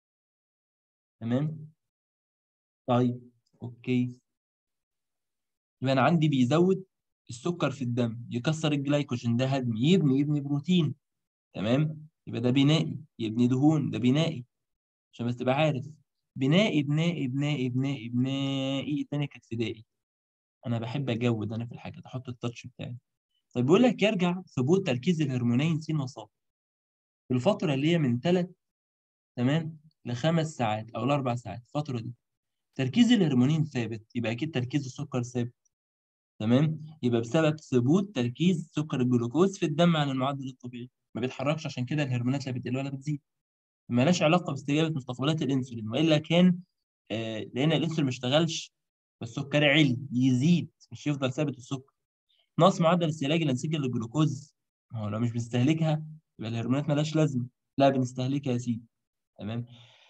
تمام طيب اوكي يبقى انا عندي بيزود السكر في الدم يكسر الجلايكوجين ده هدمي يبني يبني بروتين تمام يبقى ده بنائي يبني دهون ده بنائي عشان بس تبقى عارف بنائي بنائي بنائي بنائي بنائي التانية كانت فدائي انا بحب اجود انا في الحاجات احط التاتش بتاعي طيب بيقول لك يرجع ثبوت تركيز الهرمونين س وص في الفترة اللي هي من ثلاث تمام لخمس ساعات او لاربع ساعات الفترة دي تركيز الهرمونين ثابت يبقى اكيد تركيز السكر ثابت تمام يبقى بسبب ثبوت تركيز سكر الجلوكوز في الدم عن المعدل الطبيعي ما بيتحركش عشان كده الهرمونات لا بتقل ولا بتزيد مالهاش علاقه باستجابه مستقبلات الانسولين والا كان آه لان الانسولين ما اشتغلش فالسكر عالي يزيد مش يفضل ثابت السكر نقص معدل استهلاك الانسجه للجلوكوز ما هو لو مش بنستهلكها يبقى الهرمونات مالهاش لازمه لا بنستهلكها يا سيدي تمام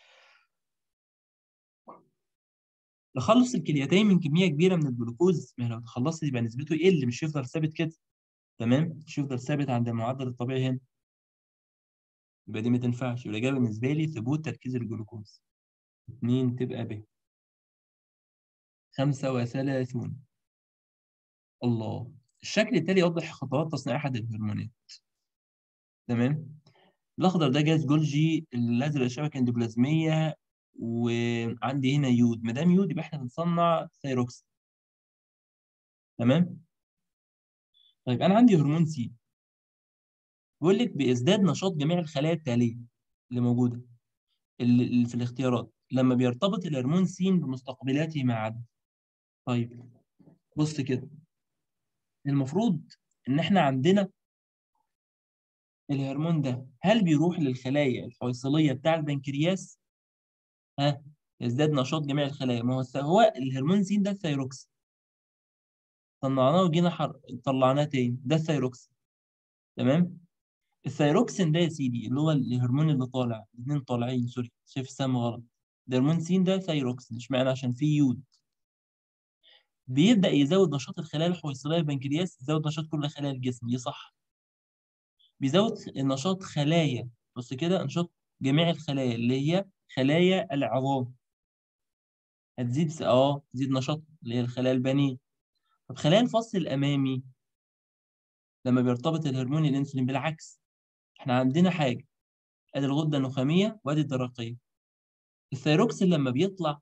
تخلص الكليتين من كميه كبيره من الجلوكوز ما لو تخلصت يبقى نسبته يقل مش يفضل ثابت كده تمام مش يفضل ثابت عند المعدل الطبيعي هنا يبقى دي ما تنفعش يبقى الاجابه بالنسبه لي ثبوت تركيز الجلوكوز اثنين تبقى ب خمسة وثلاثون الله الشكل التالي يوضح خطوات تصنيع أحد الهرمونات تمام الأخضر ده جاز جولجي الأزرق شبكة اندوبلازمية وعندي هنا يود ما دام يود يبقى احنا بنصنع ثيروكس تمام طيب أنا عندي هرمون سي بيقول لك بيزداد نشاط جميع الخلايا التالية اللي موجودة اللي في الاختيارات لما بيرتبط الهرمون س بمستقبلاته مع عدد طيب بص كده المفروض ان احنا عندنا الهرمون ده هل بيروح للخلايا الحويصليه بتاع البنكرياس ها يزداد نشاط جميع الخلايا ما هو هو الهرمون س ده الثيروكس صنعناه وجينا حر... طلعناه تاني ده الثيروكس تمام الثيروكسين ده يا سيدي اللي هو الهرمون اللي طالع الاثنين طالعين سوري شايف السهم غلط ده هرمون س ده ثيروكسين اشمعنى عشان فيه يود بيبدا يزود نشاط الخلايا الحويصليه البنكرياس يزود نشاط كل خلايا الجسم دي صح بيزود نشاط خلايا بص كده نشاط جميع الخلايا اللي هي خلايا العظام هتزيد اه تزيد نشاط اللي هي الخلايا البنيه طب خلايا الفص الامامي لما بيرتبط الهرمون الانسولين بالعكس احنا عندنا حاجه ادي الغده النخاميه وادي الدرقيه الثيروكسين لما بيطلع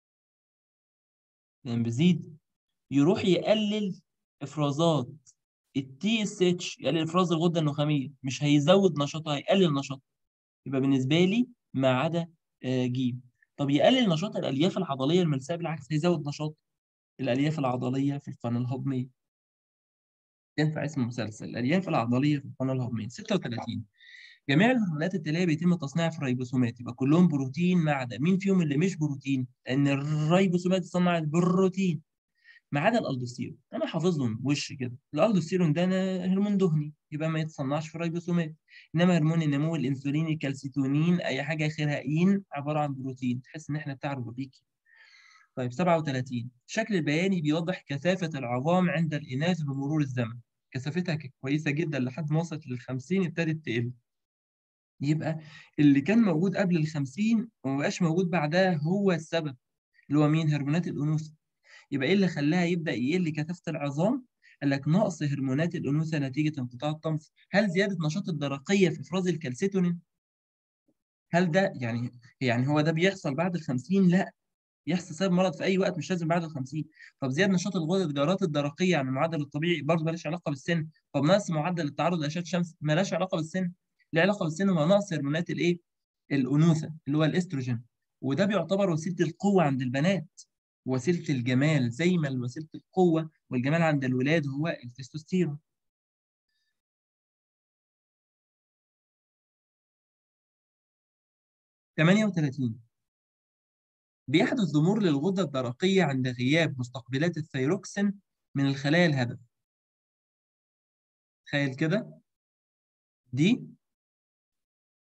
لما بيزيد يروح يقلل افرازات التي اس اتش يقلل افراز الغده النخاميه مش هيزود نشاطها هيقلل نشاطها يبقى بالنسبه لي ما عدا ج طب يقلل نشاط الالياف العضليه الملساء بالعكس هيزود نشاط الالياف العضليه في القناه الهضميه ينفع اسم مسلسل الالياف العضليه في القناه الهضميه 36 جميع الهرمونات التاليه بيتم تصنيعها في الريبوسومات يبقى كلهم بروتين ما عدا مين فيهم اللي مش بروتين لان الريبوسومات تصنع البروتين ما عدا الالدوستيرون انا حافظهم وش كده الالدوستيرون ده هرمون دهني يبقى ما يتصنعش في الريبوسومات انما هرمون النمو الانسولين الكالسيتونين اي حاجه اخرها اين عباره عن بروتين تحس ان احنا بتاع روبوتيكي طيب 37 الشكل البياني بيوضح كثافه العظام عند الاناث بمرور الزمن كثافتها كانت كويسه جدا لحد ما وصلت لل 50 ابتدت تقل يبقى اللي كان موجود قبل ال 50 وما بقاش موجود بعدها هو السبب اللي هو مين هرمونات الانوثه يبقى ايه اللي خلاها يبدا يقل كثافه العظام قال لك نقص هرمونات الانوثه نتيجه انقطاع الطمس هل زياده نشاط الدرقيه في افراز الكالسيتونين هل ده يعني يعني هو ده بيحصل بعد ال 50 لا يحصل سبب مرض في اي وقت مش لازم بعد ال 50 طب زياده نشاط الجدارات الدرقيه عن المعدل الطبيعي برضه مالهاش علاقه بالسن طب نقص معدل التعرض لاشعه الشمس مالهاش علاقه بالسن له علاقه بالسن هو نقص هرمونات الايه الانوثه اللي هو الاستروجين وده بيعتبر وسيله القوه عند البنات وسيله الجمال زي ما وسيله القوه والجمال عند الولاد هو التستوستيرون ثمانية وثلاثين بيحدث ضمور للغدة الدرقية عند غياب مستقبلات الثيروكسين من الخلايا الهدف تخيل كده دي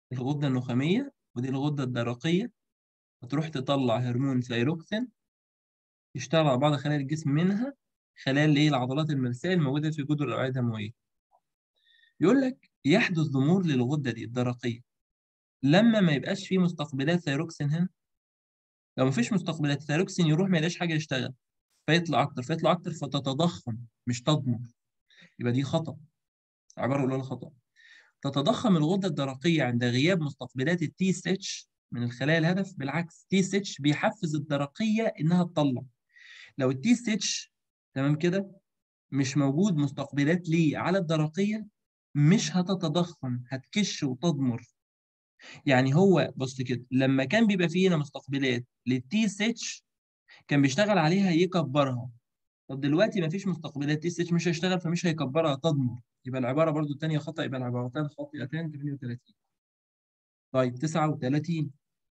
الغدة النخامية ودي الغدة الدرقية هتروح تطلع هرمون ثايروكسين يشتغل على بعض خلايا الجسم منها خلايا الايه العضلات الملساء الموجودة في جدر الأوعية الدموية يقول لك يحدث ضمور للغدة دي الدرقية لما ما يبقاش فيه مستقبلات ثايروكسين هنا لو ما فيش مستقبلات ثايروكسين يروح ما يلاقيش حاجة يشتغل فيطلع أكتر فيطلع أكتر فتتضخم مش تضمر يبقى دي خطأ عبارة قليلة خطأ تتضخم الغدة الدرقية عند غياب مستقبلات التي اس اتش من الخلايا الهدف بالعكس تي اس اتش بيحفز الدرقية إنها تطلع لو التي اس اتش تمام كده مش موجود مستقبلات ليه على الدرقية مش هتتضخم هتكش وتضمر يعني هو بص كده لما كان بيبقى فيه هنا مستقبلات للتي اس اتش كان بيشتغل عليها يكبرها طب دلوقتي مفيش مستقبلات تي اس اتش مش هيشتغل فمش هيكبرها تضمر يبقى العباره برضو الثانيه خطا يبقى العبارتان خاطئتان 38 طيب 39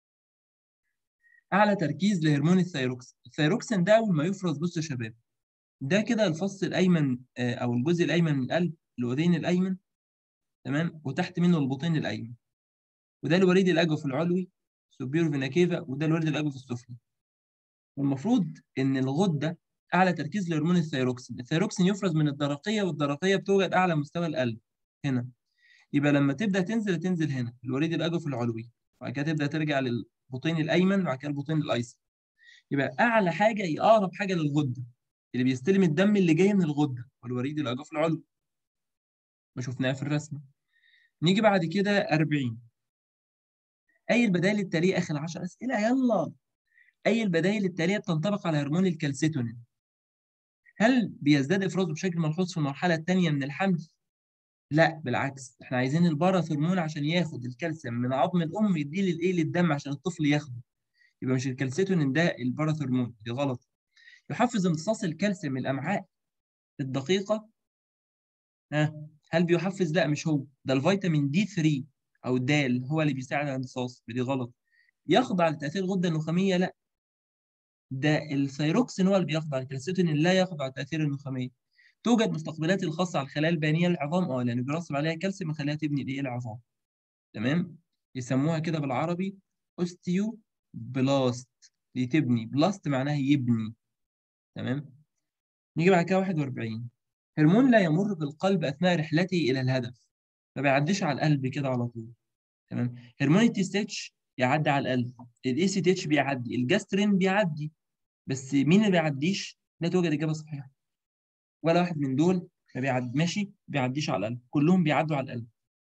اعلى تركيز لهرمون الثيروكسين الثيروكسين ده اول ما يفرز بص يا شباب ده كده الفص الايمن او الجزء الايمن من القلب الاذين الايمن تمام وتحت منه البطين الايمن وده الوريد الاجوف العلوي سوبيرو فينا كيفا وده الوريد الاجوف السفلي والمفروض ان الغده اعلى تركيز لهرمون الثيروكسين الثيروكسين يفرز من الدرقيه والدرقيه بتوجد اعلى مستوى القلب هنا يبقى لما تبدا تنزل تنزل هنا الوريد الاجوف العلوي وبعد كده تبدا ترجع للبطين الايمن وبعد كده البطين الايسر يبقى اعلى حاجه هي اقرب حاجه للغده اللي بيستلم الدم اللي جاي من الغده والوريد الاجوف العلوي ما شفناها في الرسمه نيجي بعد كده 40 اي البدائل التاليه اخر 10 اسئله يلا اي البدائل التاليه بتنطبق على هرمون الكالسيتونين هل بيزداد افرازه بشكل ملحوظ في المرحله الثانيه من الحمل لا بالعكس احنا عايزين الباراثرمون عشان ياخد الكالسيوم من عظم الام يديه للايه للدم عشان الطفل ياخده يبقى مش الكالسيتونين ده الباراثرمون دي غلط يحفز امتصاص الكالسيوم من الامعاء الدقيقه ها هل بيحفز لا مش هو ده الفيتامين دي 3 او الدال هو اللي بيساعد على الامتصاص دي غلط يخضع لتاثير الغده النخاميه لا ده الثيروكسين هو اللي بيخضع الكالسيتونين لا يخضع لتاثير النخاميه توجد مستقبلات الخاصه على الخلايا البانيه للعظام اه لان بيرسب عليها كالسيوم يخليها تبني الايه العظام تمام يسموها كده بالعربي اوستيو بلاست دي تبني بلاست معناها يبني تمام نيجي بعد كده 41 هرمون لا يمر بالقلب اثناء رحلته الى الهدف ما بيعديش على القلب كده على طول تمام هرمون التي اس اتش يعدي على القلب الاي سي تي اتش بيعدي الجاسترين بيعدي بس مين اللي بيعديش لا توجد اجابه صحيحه ولا واحد من دول ما بيعدي ماشي بيعديش على القلب كلهم بيعدوا على القلب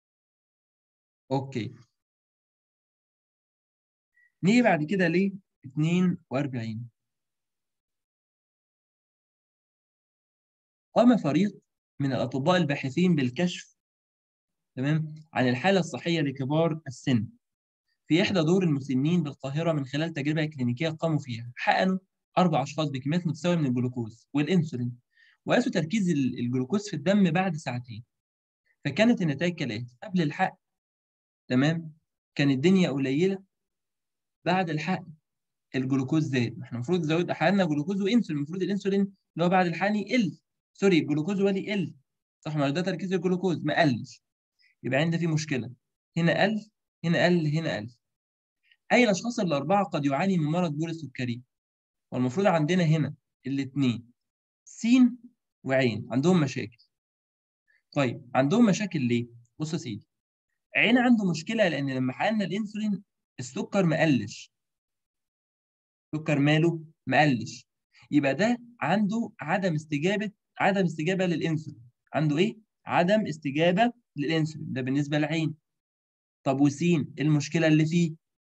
اوكي نيجي بعد كده ل 42 قام فريق من الاطباء الباحثين بالكشف تمام عن الحاله الصحيه لكبار السن في إحدى دور المسنين بالقاهرة من خلال تجربة كلينيكية قاموا فيها حقنوا أربع أشخاص بكميات متساوية من الجلوكوز والإنسولين وقاسوا تركيز الجلوكوز في الدم بعد ساعتين فكانت النتائج كالآتي قبل الحقن تمام كان الدنيا قليلة بعد الحقن الجلوكوز زاد احنا المفروض نزود حقنا جلوكوز وانسولين المفروض الانسولين اللي هو بعد الحقن يقل سوري الجلوكوز هو اللي يقل صح ما ده تركيز الجلوكوز ما قلش يبقى عندنا في مشكله هنا قل هنا قل هنا قل أي الأشخاص الأربعة قد يعاني من مرض بول السكري والمفروض عندنا هنا الاثنين سين وعين عندهم مشاكل طيب عندهم مشاكل ليه؟ بص يا سيدي عين عنده مشكلة لأن لما حقنا الأنسولين السكر مقلش السكر ماله مقلش يبقى ده عنده عدم استجابة عدم استجابة للأنسولين عنده إيه؟ عدم استجابة للأنسولين ده بالنسبة للعين طب وسين إيه المشكلة اللي فيه؟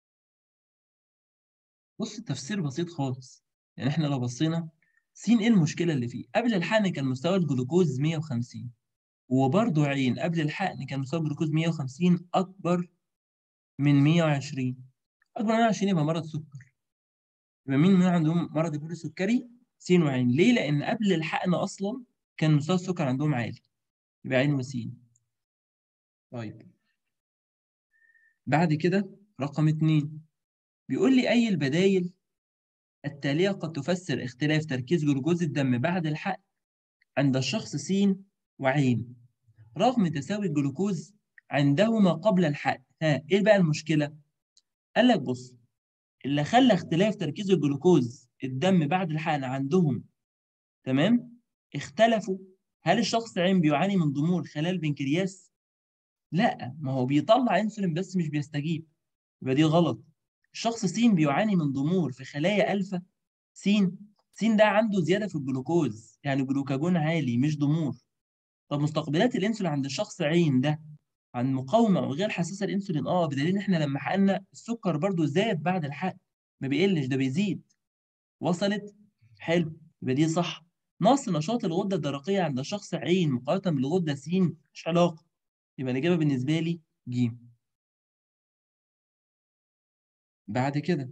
بص التفسير بسيط خالص يعني احنا لو بصينا سين ايه المشكله اللي فيه قبل الحقن كان مستوى الجلوكوز 150 وبرضه عين قبل الحقن كان مستوى الجلوكوز 150 اكبر من 120 اكبر من 120 يبقى مرض سكر يبقى مين من عندهم مرض البول السكري سين وعين ليه لان قبل الحقن اصلا كان مستوى السكر عندهم عالي يبقى عين وسين طيب بعد كده رقم اتنين بيقول لي أي البدايل التالية قد تفسر اختلاف تركيز جلوكوز الدم بعد الحقن عند الشخص س وعين رغم تساوي الجلوكوز عنده ما قبل الحقن ها ايه بقى المشكله قال لك بص اللي خلى اختلاف تركيز الجلوكوز الدم بعد الحقن عندهم تمام اختلفوا هل الشخص عين بيعاني من ضمور خلايا البنكرياس لا ما هو بيطلع انسولين بس مش بيستجيب يبقى دي غلط الشخص س بيعاني من ضمور في خلايا الفا س س ده عنده زياده في الجلوكوز يعني جلوكاجون عالي مش ضمور طب مستقبلات الانسولين عند الشخص عين ده عن مقاومه وغير حساسه للانسولين اه بدليل ان احنا لما حقنا السكر برضو زاد بعد الحقن ما بيقلش ده بيزيد وصلت حلو يبقى دي صح نقص نشاط الغده الدرقيه عند الشخص عين مقارنه بالغده س مش علاقه يبقى الاجابه بالنسبه لي ج بعد كده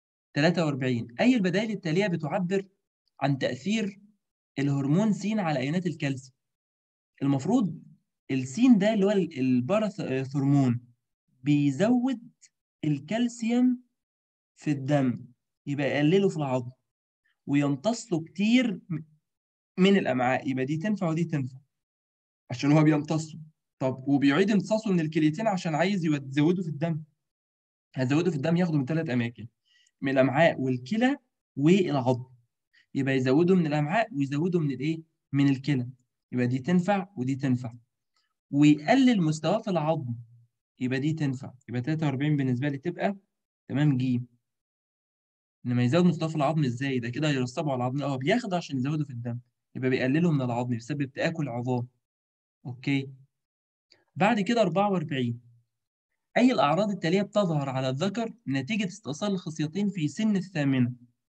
43 اي البدائل التاليه بتعبر عن تاثير الهرمون س على ايونات الكالسيوم المفروض السين ده اللي هو الباراثرمون بيزود الكالسيوم في الدم يبقى يقلله في العظم ويمتصه كتير من الامعاء يبقى دي تنفع ودي تنفع عشان هو بيمتصه طب وبيعيد امتصاصه من الكليتين عشان عايز يزوده في الدم هزوده في الدم ياخده من ثلاث اماكن من الامعاء والكلى والعظم يبقى يزوده من الامعاء ويزوده من الايه من الكلى يبقى دي تنفع ودي تنفع ويقلل مستواه في العظم يبقى دي تنفع يبقى 43 بالنسبه لي تبقى تمام ج انما يزود مستواه في العظم ازاي ده كده يرصبه على العظم اه بياخده عشان يزوده في الدم يبقى بيقلله من العظم بسبب تاكل عظام اوكي بعد كده 44 اي الاعراض التاليه بتظهر على الذكر نتيجه استئصال الخصيتين في سن الثامنه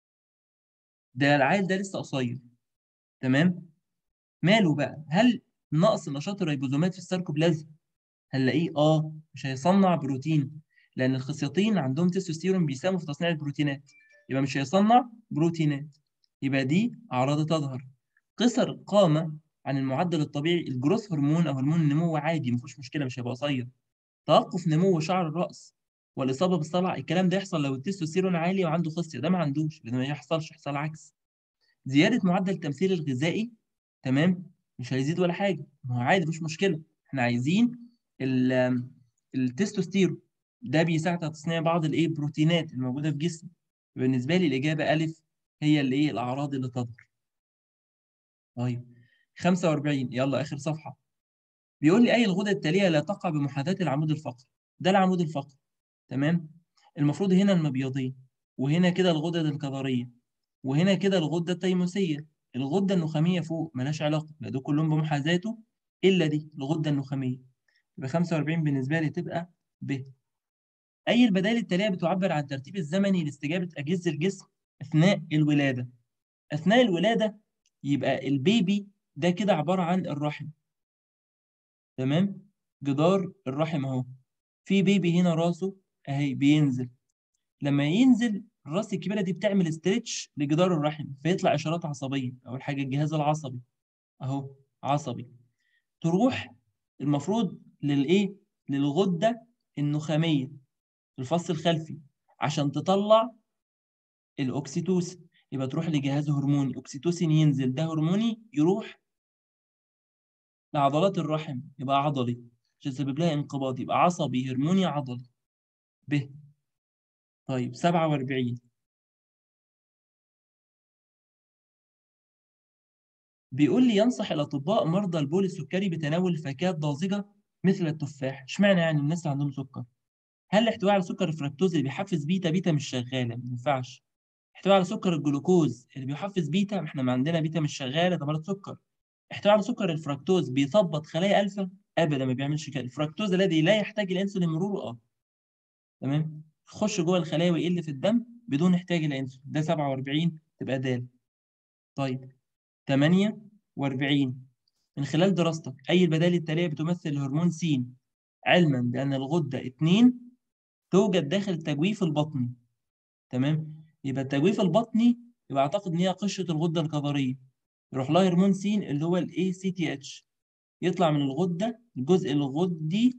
ده العيل ده لسه قصير تمام ماله بقى هل نقص نشاط الريبوزومات في السيركوبلازم هنلاقيه اه مش هيصنع بروتين لان الخصيتين عندهم تستوستيرون بيساهموا في تصنيع البروتينات يبقى مش هيصنع بروتينات يبقى دي اعراض تظهر قصر القامه عن المعدل الطبيعي الجروث هرمون او هرمون النمو عادي مفيش مشكله مش هيبقى قصير توقف نمو شعر الراس والاصابه بالصلع الكلام ده يحصل لو التستوستيرون عالي وعنده خصيه ده ما عندوش ده ما يحصلش يحصل عكس زياده معدل التمثيل الغذائي تمام مش هيزيد ولا حاجه ما هو عادي مش مشكله احنا عايزين التستوستيرون ده بيساعد على تصنيع بعض الايه بروتينات الموجوده في جسم بالنسبه لي الاجابه الف هي الايه الاعراض اللي تظهر طيب 45 يلا اخر صفحه بيقول لي اي الغدد التاليه لا تقع بمحاذاه العمود الفقري ده العمود الفقري تمام المفروض هنا المبيضين وهنا كده الغدد الكظريه وهنا كده الغده التيموسيه الغده النخاميه فوق ملهاش علاقه لا دول كلهم بمحاذاته الا دي الغده النخاميه يبقى 45 بالنسبه لي تبقى ب اي البدائل التاليه بتعبر عن الترتيب الزمني لاستجابه اجهزه الجسم اثناء الولاده اثناء الولاده يبقى البيبي ده كده عباره عن الرحم تمام جدار الرحم اهو في بيبي هنا راسه اهي بينزل لما ينزل الراس الكبيره دي بتعمل استرتش لجدار الرحم فيطلع اشارات عصبيه اول حاجه الجهاز العصبي اهو عصبي تروح المفروض للايه للغده النخاميه الفص الخلفي عشان تطلع الاوكسيتوسين يبقى تروح لجهاز هرموني اوكسيتوسين ينزل ده هرموني يروح لعضلات الرحم يبقى عضلي عشان يسبب لها انقباض يبقى عصبي هرموني عضلي ب طيب 47 بيقول لي ينصح الاطباء مرضى البول السكري بتناول الفاكهه الطازجه مثل التفاح اشمعنى يعني الناس اللي عندهم سكر هل الاحتواء على سكر الفركتوز اللي بيحفز بيتا بيتا مش شغاله ما ينفعش احتواء على سكر الجلوكوز اللي بيحفز بيتا احنا ما عندنا بيتا مش شغاله ده مرض سكر احتواء على سكر الفركتوز بيثبط خلايا الفا ابدا ما بيعملش كده الفركتوز الذي لا يحتاج الانسولين مروره اه تمام يخش جوه الخلايا ويقل في الدم بدون احتياج الانسولين ده 47 تبقى د طيب 48 من خلال دراستك اي البدائل التاليه بتمثل هرمون س علما بان الغده 2 توجد داخل التجويف البطني تمام يبقى التجويف البطني يبقى اعتقد ان هي قشره الغده الكظريه يروح لها هرمون س اللي هو الاي سي تي اتش يطلع من الغده الجزء الغدي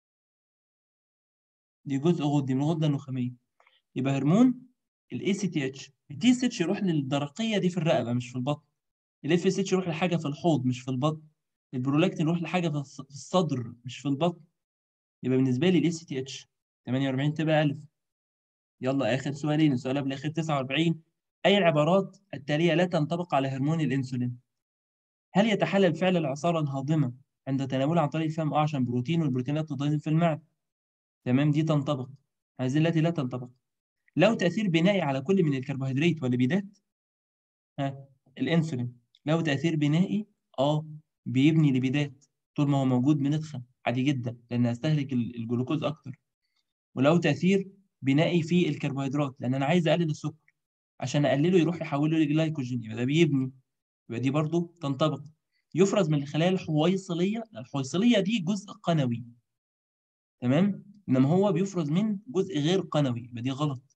دي جزء غدي من الغده النخاميه يبقى هرمون الاي سي تي اتش التي اس اتش يروح للدرقيه دي في الرقبه مش في البطن الاف اس اتش يروح لحاجه في الحوض مش في البطن البرولاكتين يروح لحاجه في الصدر مش في البطن يبقى بالنسبه لي الاس تي اتش 48 تبقى الف يلا اخر سؤالين السؤال قبل الاخير 49 اي العبارات التاليه لا تنطبق على هرمون الانسولين هل يتحلل فعل العصاره الهاضمه عند تناولها عن طريق الفم اه عشان بروتين والبروتينات تتهضم في المعده تمام دي تنطبق هذه التي لا تنطبق له تاثير بنائي على كل من الكربوهيدرات والليبيدات ها الانسولين له تاثير بنائي اه بيبني ليبيدات طول ما هو موجود بنتخن عادي جدا لان هستهلك الجلوكوز اكتر وله تاثير بنائي في الكربوهيدرات لان انا عايز اقلل السكر عشان اقلله يروح يحوله لجلايكوجين يبقى ده بيبني يبقى دي برضو تنطبق يفرز من الخلايا الحويصليه الحويصليه دي جزء قنوي تمام انما هو بيفرز من جزء غير قنوي يبقى دي غلط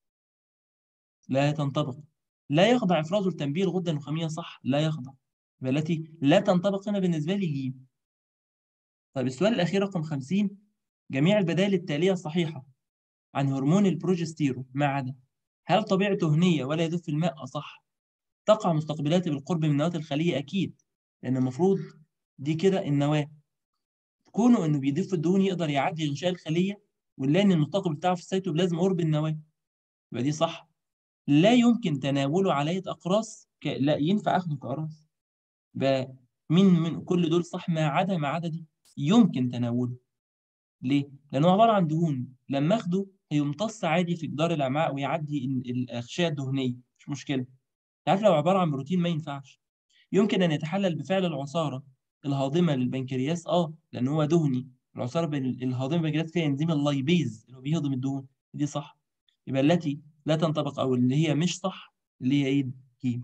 لا تنطبق لا يخضع افرازه لتنبيه الغده النخاميه صح لا يخضع يبقى التي لا تنطبق هنا بالنسبه لي جيم طيب السؤال الاخير رقم 50 جميع البدائل التاليه صحيحه عن هرمون البروجستيرون ما عدا هل طبيعته هنيه ولا يدف في الماء صح تقع مستقبلاته بالقرب من نواه الخليه اكيد لان المفروض دي كده النواه كونه انه بيضيف الدهون يقدر يعدي غشاء الخليه ونلاقي ان المستقبل بتاعه في السيتوبلازم قرب النواه يبقى دي صح لا يمكن تناوله على يد اقراص ك... لا ينفع اخده كاقراص بقى من من كل دول صح ما عدا ما عدا دي يمكن تناوله ليه؟ لانه عباره عن دهون لما اخده هيمتص عادي في جدار الامعاء ويعدي الاغشيه الدهنيه مش مشكله تعرف لو عباره عن بروتين ما ينفعش يمكن ان يتحلل بفعل العصاره الهاضمه للبنكرياس اه لان هو دهني العصاره الهاضمه للبنكرياس فيها انزيم اللايبيز اللي هو بيهضم الدهون دي صح يبقى التي لا تنطبق او اللي هي مش صح اللي هي ايه ج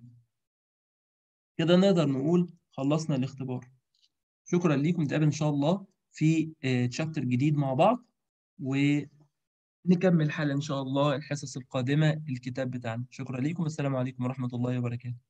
كده نقدر نقول خلصنا الاختبار شكرا ليكم نتقابل ان شاء الله في تشابتر جديد مع بعض ونكمل حل ان شاء الله الحصص القادمه الكتاب بتاعنا شكرا ليكم السلام عليكم ورحمه الله وبركاته